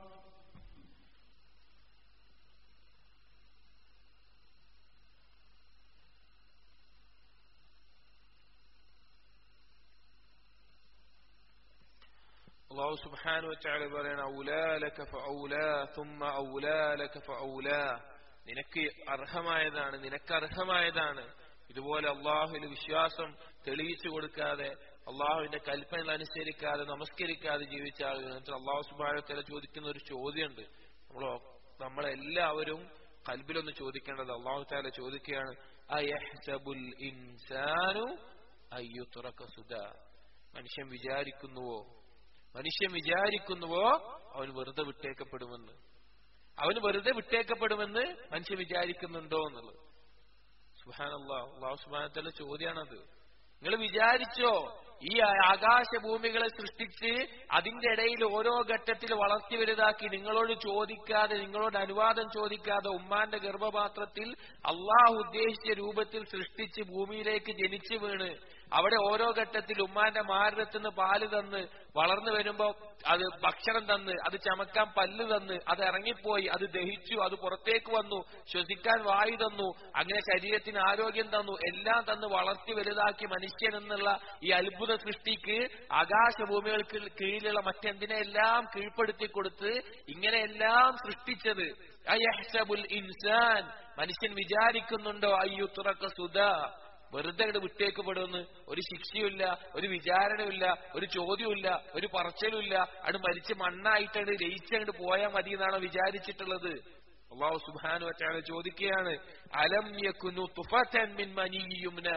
അള്ളാഹു സുബ്ഹാനഹു വതആല പറയണ ഔലാ ലക ഫഔലാ ثم ഔലാ ലക ഫഔലാ നിനക്ക് അർഹമായതാണ് നിനക്ക് അർഹമായതാണ് ഇതുപോലെ അള്ളാഹുവിൽ വിശ്വാസം തെളിയിച്ചു കൊടുക്കാതെ അള്ളാഹുവിന്റെ കൽപ്പനകൾ അനുസരിക്കാതെ നമസ്കരിക്കാതെ ജീവിച്ച ആളുകൾ എന്നിട്ട് അള്ളാഹു സുബാനത്തല ചോദിക്കുന്ന ഒരു ചോദ്യമുണ്ട് നമ്മൾ നമ്മളെല്ലാവരും കൽബിലൊന്ന് ചോദിക്കേണ്ടത് അള്ളാഹു താല ചോദിക്കുകയാണ് അയഹ്സബുൽ ഇൻസാനു അയ്യുത്തുറക്ക സുധ മനുഷ്യൻ വിചാരിക്കുന്നുവോ മനുഷ്യൻ വിചാരിക്കുന്നുവോ അവൻ വെറുതെ വിട്ടേക്കപ്പെടുമെന്ന് അവന് വെറുതെ വിട്ടേക്കപ്പെടുമെന്ന് മനുഷ്യൻ വിചാരിക്കുന്നുണ്ടോ എന്നുള്ളത് സുഹാനല്ലാ അള്ളാഹു സുബാനത്തല്ല ചോദ്യമാണത് നിങ്ങൾ വിചാരിച്ചോ ഈ ആകാശഭൂമികളെ സൃഷ്ടിച്ച് അതിന്റെ ഇടയിൽ ഓരോ ഘട്ടത്തിൽ വളർത്തി വലുതാക്കി നിങ്ങളോട് ചോദിക്കാതെ നിങ്ങളോട് അനുവാദം ചോദിക്കാതെ ഉമ്മാന്റെ ഗർഭപാത്രത്തിൽ അള്ളാഹു ഉദ്ദേശിച്ച രൂപത്തിൽ സൃഷ്ടിച്ച് ഭൂമിയിലേക്ക് ജനിച്ചു വീണ് അവിടെ ഓരോ ഘട്ടത്തിൽ ഉമ്മാന്റെ മാരടത്തുനിന്ന് പാല് തന്ന് വളർന്നു വരുമ്പോ അത് ഭക്ഷണം തന്ന് അത് ചമക്കാൻ പല്ല് തന്ന് അത് ഇറങ്ങിപ്പോയി അത് ദഹിച്ചു അത് പുറത്തേക്ക് വന്നു ശ്വസിക്കാൻ വായു തന്നു അങ്ങനെ ശരീരത്തിന് ആരോഗ്യം തന്നു എല്ലാം തന്ന് വളർത്തി വലുതാക്കി മനുഷ്യൻ എന്നുള്ള ഈ അത്ഭുത സൃഷ്ടിക്ക് ആകാശഭൂമികൾക്ക് കീഴിലുള്ള മറ്റെന്തിനെല്ലാം കീഴ്പ്പെടുത്തി കൊടുത്ത് ഇങ്ങനെയെല്ലാം സൃഷ്ടിച്ചത് അയഹ്സബുൽ ഇൻസാൻ മനുഷ്യൻ വിചാരിക്കുന്നുണ്ടോ അയ്യോ തുറക്ക സുധ വെറുതെ അങ്ങോട്ട് വിട്ടേക്കപ്പെടുമെന്ന് ഒരു ശിക്ഷയുമില്ല ഒരു വിചാരണയുമില്ല ഒരു ചോദ്യമില്ല ഒരു പറച്ചലുമില്ല അത് മരിച്ച് മണ്ണായിട്ടങ്ങട് ലയിച്ചങ്ങോട്ട് പോയാൽ മതി എന്നാണ് വിചാരിച്ചിട്ടുള്ളത് അള്ളാഹു സുബാനു വച്ചാണ് ചോദിക്കുകയാണ് അലം യക്കു നുത്ഫതൻ മിൻ മനിയുംന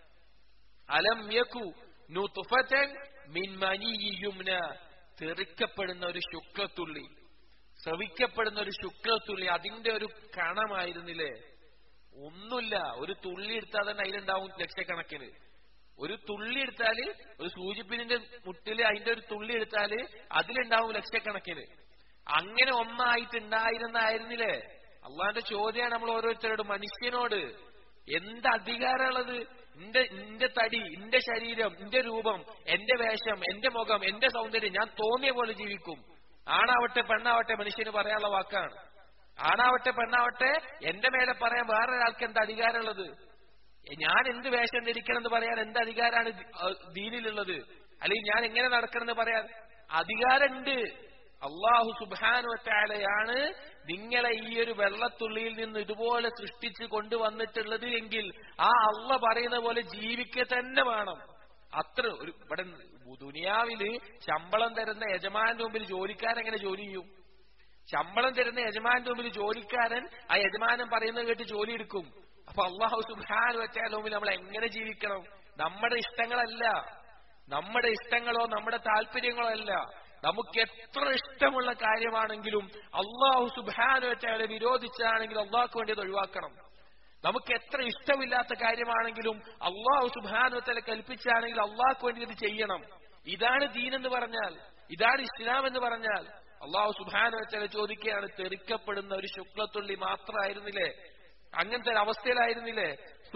അലം യക്കു നുത്ഫതൻ മിൻ മനിയുംന തെറിക്കപ്പെടുന്ന ഒരു ശുക്ലത്തുള്ളി ശ്രവിക്കപ്പെടുന്ന ഒരു ശുക്ലത്തുള്ളി അതിന്റെ ഒരു കണമായിരുന്നില്ലേ ഒന്നുമില്ല ഒരു തുള്ളി എടുത്താൽ തന്നെ അതിലുണ്ടാവും ലക്ഷക്കണക്കിന് ഒരു തുള്ളി എടുത്താല് ഒരു സൂചിപ്പിനിന്റെ മുട്ടില് അതിന്റെ ഒരു തുള്ളി എടുത്താല് അതിലുണ്ടാവും ലക്ഷക്കണക്കിന് അങ്ങനെ ഒന്നായിട്ട് ഉണ്ടായിരുന്നായിരുന്നില്ലേ അള്ളാന്റെ ചോദ്യമാണ് നമ്മൾ ഓരോരുത്തരോട് മനുഷ്യനോട് എന്ത് അധികാരമുള്ളത് എന്റെ എന്റെ തടി എന്റെ ശരീരം എന്റെ രൂപം എന്റെ വേഷം എന്റെ മുഖം എന്റെ സൗന്ദര്യം ഞാൻ തോന്നിയ പോലെ ജീവിക്കും ആണാവട്ടെ പെണ്ണാവട്ടെ മനുഷ്യന് പറയാനുള്ള വാക്കാണ് ആണാവട്ടെ പെണ്ണാവട്ടെ എന്റെ മേലെ പറയാൻ വേറൊരാൾക്ക് എന്ത് അധികാരമുള്ളത് ഞാൻ എന്ത് വേഷം ധരിക്കണം എന്ന് പറയാൻ എന്ത് അധികാരമാണ് ദീനിലുള്ളത് അല്ലെങ്കിൽ ഞാൻ എങ്ങനെ നടക്കണം എന്ന് പറയാൻ അധികാരമുണ്ട് അള്ളാഹു സുബാനുവറ്റാലയാണ് നിങ്ങളെ ഈ ഒരു വെള്ളത്തുള്ളിയിൽ നിന്ന് ഇതുപോലെ സൃഷ്ടിച്ച് കൊണ്ടുവന്നിട്ടുള്ളത് എങ്കിൽ ആ അള്ള പറയുന്ന പോലെ ജീവിക്കുക തന്നെ വേണം അത്ര ഒരു ഇവിടെ ദുനിയാവില് ശമ്പളം തരുന്ന യജമാന്റെ മുമ്പിൽ ജോലിക്കാരൻ എങ്ങനെ ജോലി ചെയ്യും ശമ്പളം തരുന്ന യജമാന്റെ മുമ്പിൽ ജോലിക്കാരൻ ആ യജമാനൻ പറയുന്നത് കേട്ട് ജോലി എടുക്കും അപ്പൊ അള്ളാഹു സുബാൻ വെച്ചാൽ മുമ്പിൽ നമ്മൾ എങ്ങനെ ജീവിക്കണം നമ്മുടെ ഇഷ്ടങ്ങളല്ല നമ്മുടെ ഇഷ്ടങ്ങളോ നമ്മുടെ താല്പര്യങ്ങളോ അല്ല നമുക്ക് എത്ര ഇഷ്ടമുള്ള കാര്യമാണെങ്കിലും അള്ളാഹു സുബാൻ വെച്ചാലെ വിരോധിച്ചാണെങ്കിൽ അള്ളാഹ്ക്ക് വേണ്ടി അത് ഒഴിവാക്കണം നമുക്ക് എത്ര ഇഷ്ടമില്ലാത്ത കാര്യമാണെങ്കിലും അള്ളാഹു സുബാനുത്തല കൽപ്പിച്ചാണെങ്കിൽ അള്ളാഹ്ക്ക് വേണ്ടി ഇത് ചെയ്യണം ഇതാണ് ദീൻ എന്ന് പറഞ്ഞാൽ ഇതാണ് ഇസ്ലാം എന്ന് പറഞ്ഞാൽ അള്ളാഹു സുബാനുവത്തല ചോദിക്കുകയാണ് തെറിക്കപ്പെടുന്ന ഒരു ശുക്ലത്തുള്ളി മാത്രമായിരുന്നില്ലേ അങ്ങനത്തെ ഒരു അവസ്ഥയിലായിരുന്നില്ലേ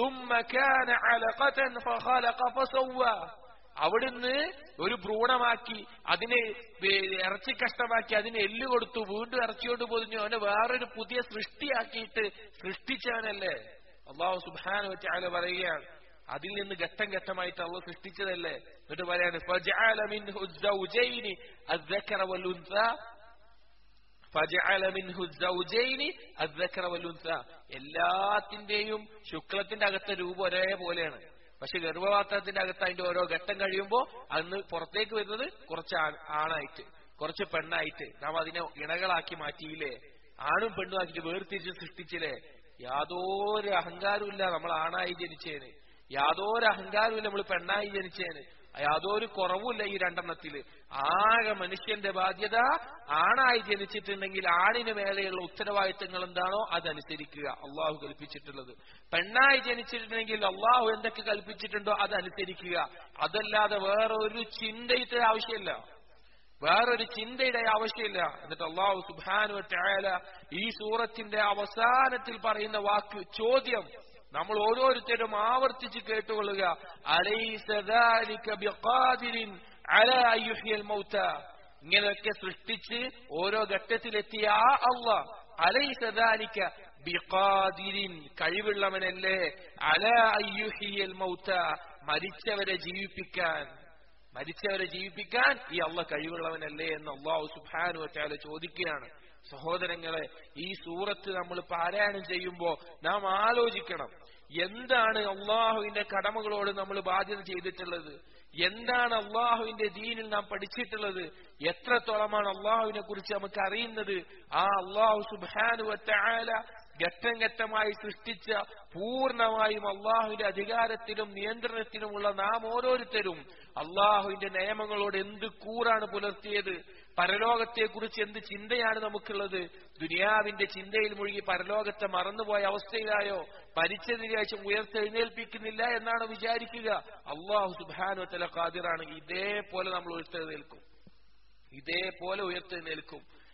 അവിടുന്ന് ഒരു ഭ്രൂണമാക്കി അതിനെ ഇറച്ചി കഷ്ടമാക്കി അതിന് എല്ല് കൊടുത്തു വീണ്ടും ഇറച്ചിയോട് പൊതിഞ്ഞു അവനെ വേറൊരു പുതിയ സൃഷ്ടിയാക്കിയിട്ട് സൃഷ്ടിച്ചവനല്ലേ അള്ളാഹു സുബാന വെച്ച് അയാള് പറയുകയാണ് അതിൽ നിന്ന് ഘട്ടം ഘട്ടമായിട്ട് അള്ളാഹ് സൃഷ്ടിച്ചതല്ലേ എന്നിട്ട് പറയാണ് എല്ലാത്തിന്റെയും ശുക്ലത്തിന്റെ അകത്തെ രൂപം ഒരേപോലെയാണ് പക്ഷെ ഗർഭപാത്രത്തിന്റെ അകത്ത് അതിന്റെ ഓരോ ഘട്ടം കഴിയുമ്പോൾ അന്ന് പുറത്തേക്ക് വരുന്നത് കുറച്ച് ആണായിട്ട് കുറച്ച് പെണ്ണായിട്ട് നാം അതിനെ ഇണകളാക്കി മാറ്റിയില്ലേ ആണും പെണ്ണും ആക്കിയിട്ട് വേർതിരിച്ച് സൃഷ്ടിച്ചില്ലേ യാതൊരു അഹങ്കാരമില്ല നമ്മൾ ആണായി ജനിച്ചേന് യാതൊരു അഹങ്കാരമില്ല നമ്മൾ പെണ്ണായി ജനിച്ചേന് യാതൊരു കുറവുമില്ല ഈ രണ്ടെണ്ണത്തില് ആകെ മനുഷ്യന്റെ ബാധ്യത ആണായി ജനിച്ചിട്ടുണ്ടെങ്കിൽ ആണിന് മേലെയുള്ള ഉത്തരവാദിത്തങ്ങൾ എന്താണോ അതനുസരിക്കുക അള്ളാഹു കൽപ്പിച്ചിട്ടുള്ളത് പെണ്ണായി ജനിച്ചിട്ടുണ്ടെങ്കിൽ അള്ളാഹു എന്തൊക്കെ കൽപ്പിച്ചിട്ടുണ്ടോ അതനുസരിക്കുക അതല്ലാതെ വേറെ ഒരു ചിന്തയുടെ ആവശ്യമില്ല വേറൊരു ചിന്തയുടെ ആവശ്യമില്ല എന്നിട്ട് അള്ളാഹു സുബാനു ചായാല ഈ സൂറത്തിന്റെ അവസാനത്തിൽ പറയുന്ന വാക്ക് ചോദ്യം നമ്മൾ ഓരോരുത്തരും ആവർത്തിച്ച് കേട്ടുകൊള്ളുക ഇങ്ങനെയൊക്കെ സൃഷ്ടിച്ച് ഓരോ ഘട്ടത്തിലെത്തിയ ആ അള്ള അലൈസദാലിക്ക ബിഖാദിരിൻ കഴിവുള്ളവനല്ലേ അല അയ്യുഹിയൽ മൗത്ത മരിച്ചവരെ ജീവിപ്പിക്കാൻ മരിച്ചവരെ ജീവിപ്പിക്കാൻ ഈ അള്ള കഴിവുള്ളവനല്ലേ എന്ന് അള്ളാഹു സുബാനു വച്ചാല് ചോദിക്കുകയാണ് സഹോദരങ്ങളെ ഈ സൂറത്ത് നമ്മൾ പാരായണം ചെയ്യുമ്പോൾ നാം ആലോചിക്കണം എന്താണ് അള്ളാഹുവിന്റെ കടമകളോട് നമ്മൾ ബാധ്യത ചെയ്തിട്ടുള്ളത് എന്താണ് അള്ളാഹുവിന്റെ ദീനിൽ നാം പഠിച്ചിട്ടുള്ളത് എത്രത്തോളമാണ് അള്ളാഹുവിനെ കുറിച്ച് നമുക്ക് അറിയുന്നത് ആ അള്ളാഹു സുബാനുവല ഘട്ടം ഘട്ടമായി സൃഷ്ടിച്ച പൂർണ്ണമായും അള്ളാഹുവിന്റെ അധികാരത്തിലും നിയന്ത്രണത്തിലുമുള്ള നാം ഓരോരുത്തരും അള്ളാഹുവിന്റെ നിയമങ്ങളോട് എന്ത് കൂറാണ് പുലർത്തിയത് പരലോകത്തെക്കുറിച്ച് എന്ത് ചിന്തയാണ് നമുക്കുള്ളത് ദുനിയാവിന്റെ ചിന്തയിൽ മുഴുകി പരലോകത്തെ മറന്നുപോയ അവസ്ഥയിലായോ മരിച്ചതിന് ശേഷം ഉയർത്തെഴുന്നേൽപ്പിക്കുന്നില്ല എന്നാണ് വിചാരിക്കുക അള്ളാഹു സുബാനു തല ഖാദിറാണ് ഇതേപോലെ നമ്മൾ ഉയർത്തെഴുന്നേൽക്കും ഇതേപോലെ ഉയർത്തെഴുന്നേൽക്കും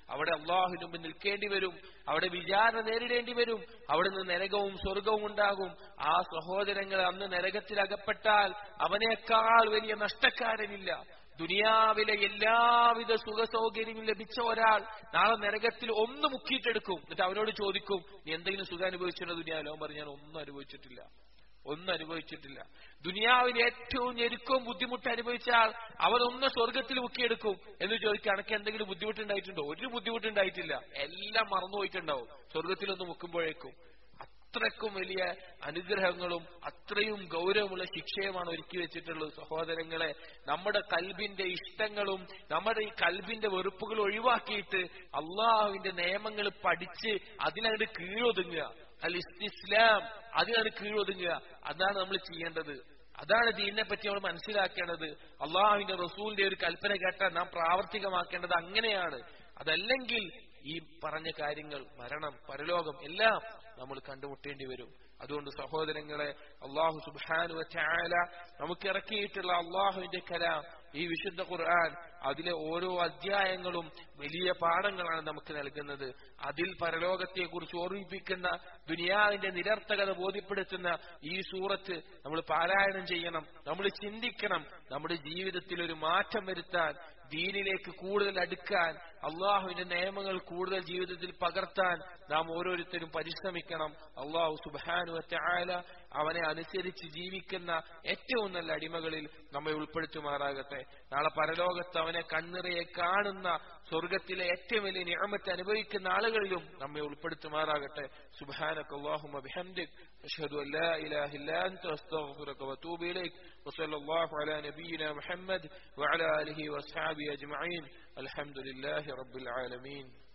അവിടെ അള്ളാഹുവിന് മുമ്പിൽ നിൽക്കേണ്ടി വരും അവിടെ വിചാരണ നേരിടേണ്ടി വരും അവിടെ നിന്ന് നരകവും സ്വർഗവും ഉണ്ടാകും ആ സഹോദരങ്ങൾ അന്ന് നരകത്തിൽ അകപ്പെട്ടാൽ അവനേക്കാൾ വലിയ നഷ്ടക്കാരനില്ല ദുനിയാവിലെ എല്ലാവിധ സുഖ സൗകര്യവും ലഭിച്ച ഒരാൾ നാളെ നരകത്തിൽ ഒന്ന് മുക്കിയിട്ടെടുക്കും എന്നിട്ട് അവനോട് ചോദിക്കും നീ എന്തെങ്കിലും സുഖം അനുഭവിച്ചിട്ടുണ്ടോ ദുനിയാവിൽ അവൻ പറഞ്ഞു ഞാൻ ഒന്നും അനുഭവിച്ചിട്ടില്ല ഒന്നും അനുഭവിച്ചിട്ടില്ല ദുനിയാവിൽ ഏറ്റവും ഞെരുക്കവും ബുദ്ധിമുട്ട് അനുഭവിച്ചാൽ അവനൊന്ന് സ്വർഗത്തിൽ മുക്കിയെടുക്കും എന്ന് ചോദിക്കുക അനക്ക് എന്തെങ്കിലും ബുദ്ധിമുട്ടുണ്ടായിട്ടുണ്ടോ ഒരു ബുദ്ധിമുട്ടുണ്ടായിട്ടില്ല എല്ലാം മറന്നുപോയിട്ടുണ്ടാവും സ്വർഗത്തിലൊന്ന് മുക്കുമ്പോഴേക്കും അത്രക്കും വലിയ അനുഗ്രഹങ്ങളും അത്രയും ഗൗരവമുള്ള ശിക്ഷയുമാണ് ഒരുക്കി വെച്ചിട്ടുള്ളത് സഹോദരങ്ങളെ നമ്മുടെ കൽബിന്റെ ഇഷ്ടങ്ങളും നമ്മുടെ ഈ കൽബിന്റെ വെറുപ്പുകൾ ഒഴിവാക്കിയിട്ട് അള്ളാഹുവിന്റെ നിയമങ്ങൾ പഠിച്ച് അതിനങ്ങോട്ട് കീഴൊതുങ്ങുക അൽ ഇസ്ലാം അതിനത് കീഴൊതുങ്ങുക അതാണ് നമ്മൾ ചെയ്യേണ്ടത് അതാണ് ദീനിനെ പറ്റി നമ്മൾ മനസ്സിലാക്കേണ്ടത് അള്ളാഹുവിന്റെ റസൂലിന്റെ ഒരു കൽപ്പന കേട്ടാൽ നാം പ്രാവർത്തികമാക്കേണ്ടത് അങ്ങനെയാണ് അതല്ലെങ്കിൽ ഈ പറഞ്ഞ കാര്യങ്ങൾ മരണം പരലോകം എല്ലാം നമ്മൾ കണ്ടുമുട്ടേണ്ടി വരും അതുകൊണ്ട് സഹോദരങ്ങളെ അള്ളാഹു സുബാനു ചായാല നമുക്ക് ഇറക്കിയിട്ടുള്ള അള്ളാഹുവിന്റെ കലാം ഈ വിശുദ്ധ ഖുർആൻ അതിലെ ഓരോ അധ്യായങ്ങളും വലിയ പാഠങ്ങളാണ് നമുക്ക് നൽകുന്നത് അതിൽ പരലോകത്തെ കുറിച്ച് ഓർമ്മിപ്പിക്കുന്ന ദുനിയാവിന്റെ നിരർത്ഥകത ബോധ്യപ്പെടുത്തുന്ന ഈ സൂറത്ത് നമ്മൾ പാരായണം ചെയ്യണം നമ്മൾ ചിന്തിക്കണം നമ്മുടെ ജീവിതത്തിൽ ഒരു മാറ്റം വരുത്താൻ ദീനിലേക്ക് കൂടുതൽ അടുക്കാൻ അള്ളാഹുവിന്റെ നിയമങ്ങൾ കൂടുതൽ ജീവിതത്തിൽ പകർത്താൻ നാം ഓരോരുത്തരും പരിശ്രമിക്കണം അള്ളാഹു സുബാനു ആല അവനെ അനുസരിച്ച് ജീവിക്കുന്ന ഏറ്റവും നല്ല അടിമകളിൽ നമ്മെ ഉൾപ്പെടുത്തുമാറാകട്ടെ നാളെ പരലോകത്ത് അവനെ കണ്ണിറയെ കാണുന്ന സ്വർഗത്തിലെ ഏറ്റവും വലിയ നിയമത്തെ അനുഭവിക്കുന്ന ആളുകളിലും നമ്മെ ഉൾപ്പെടുത്തുമാറാകട്ടെ സുബാനക്ക് അള്ളാഹുമ ബിഹംദിക് أشهد أن لا إله إلا أنت أستغفرك وأتوب إليك وصلى الله على نبينا محمد وعلى آله وأصحابه أجمعين الحمد لله رب العالمين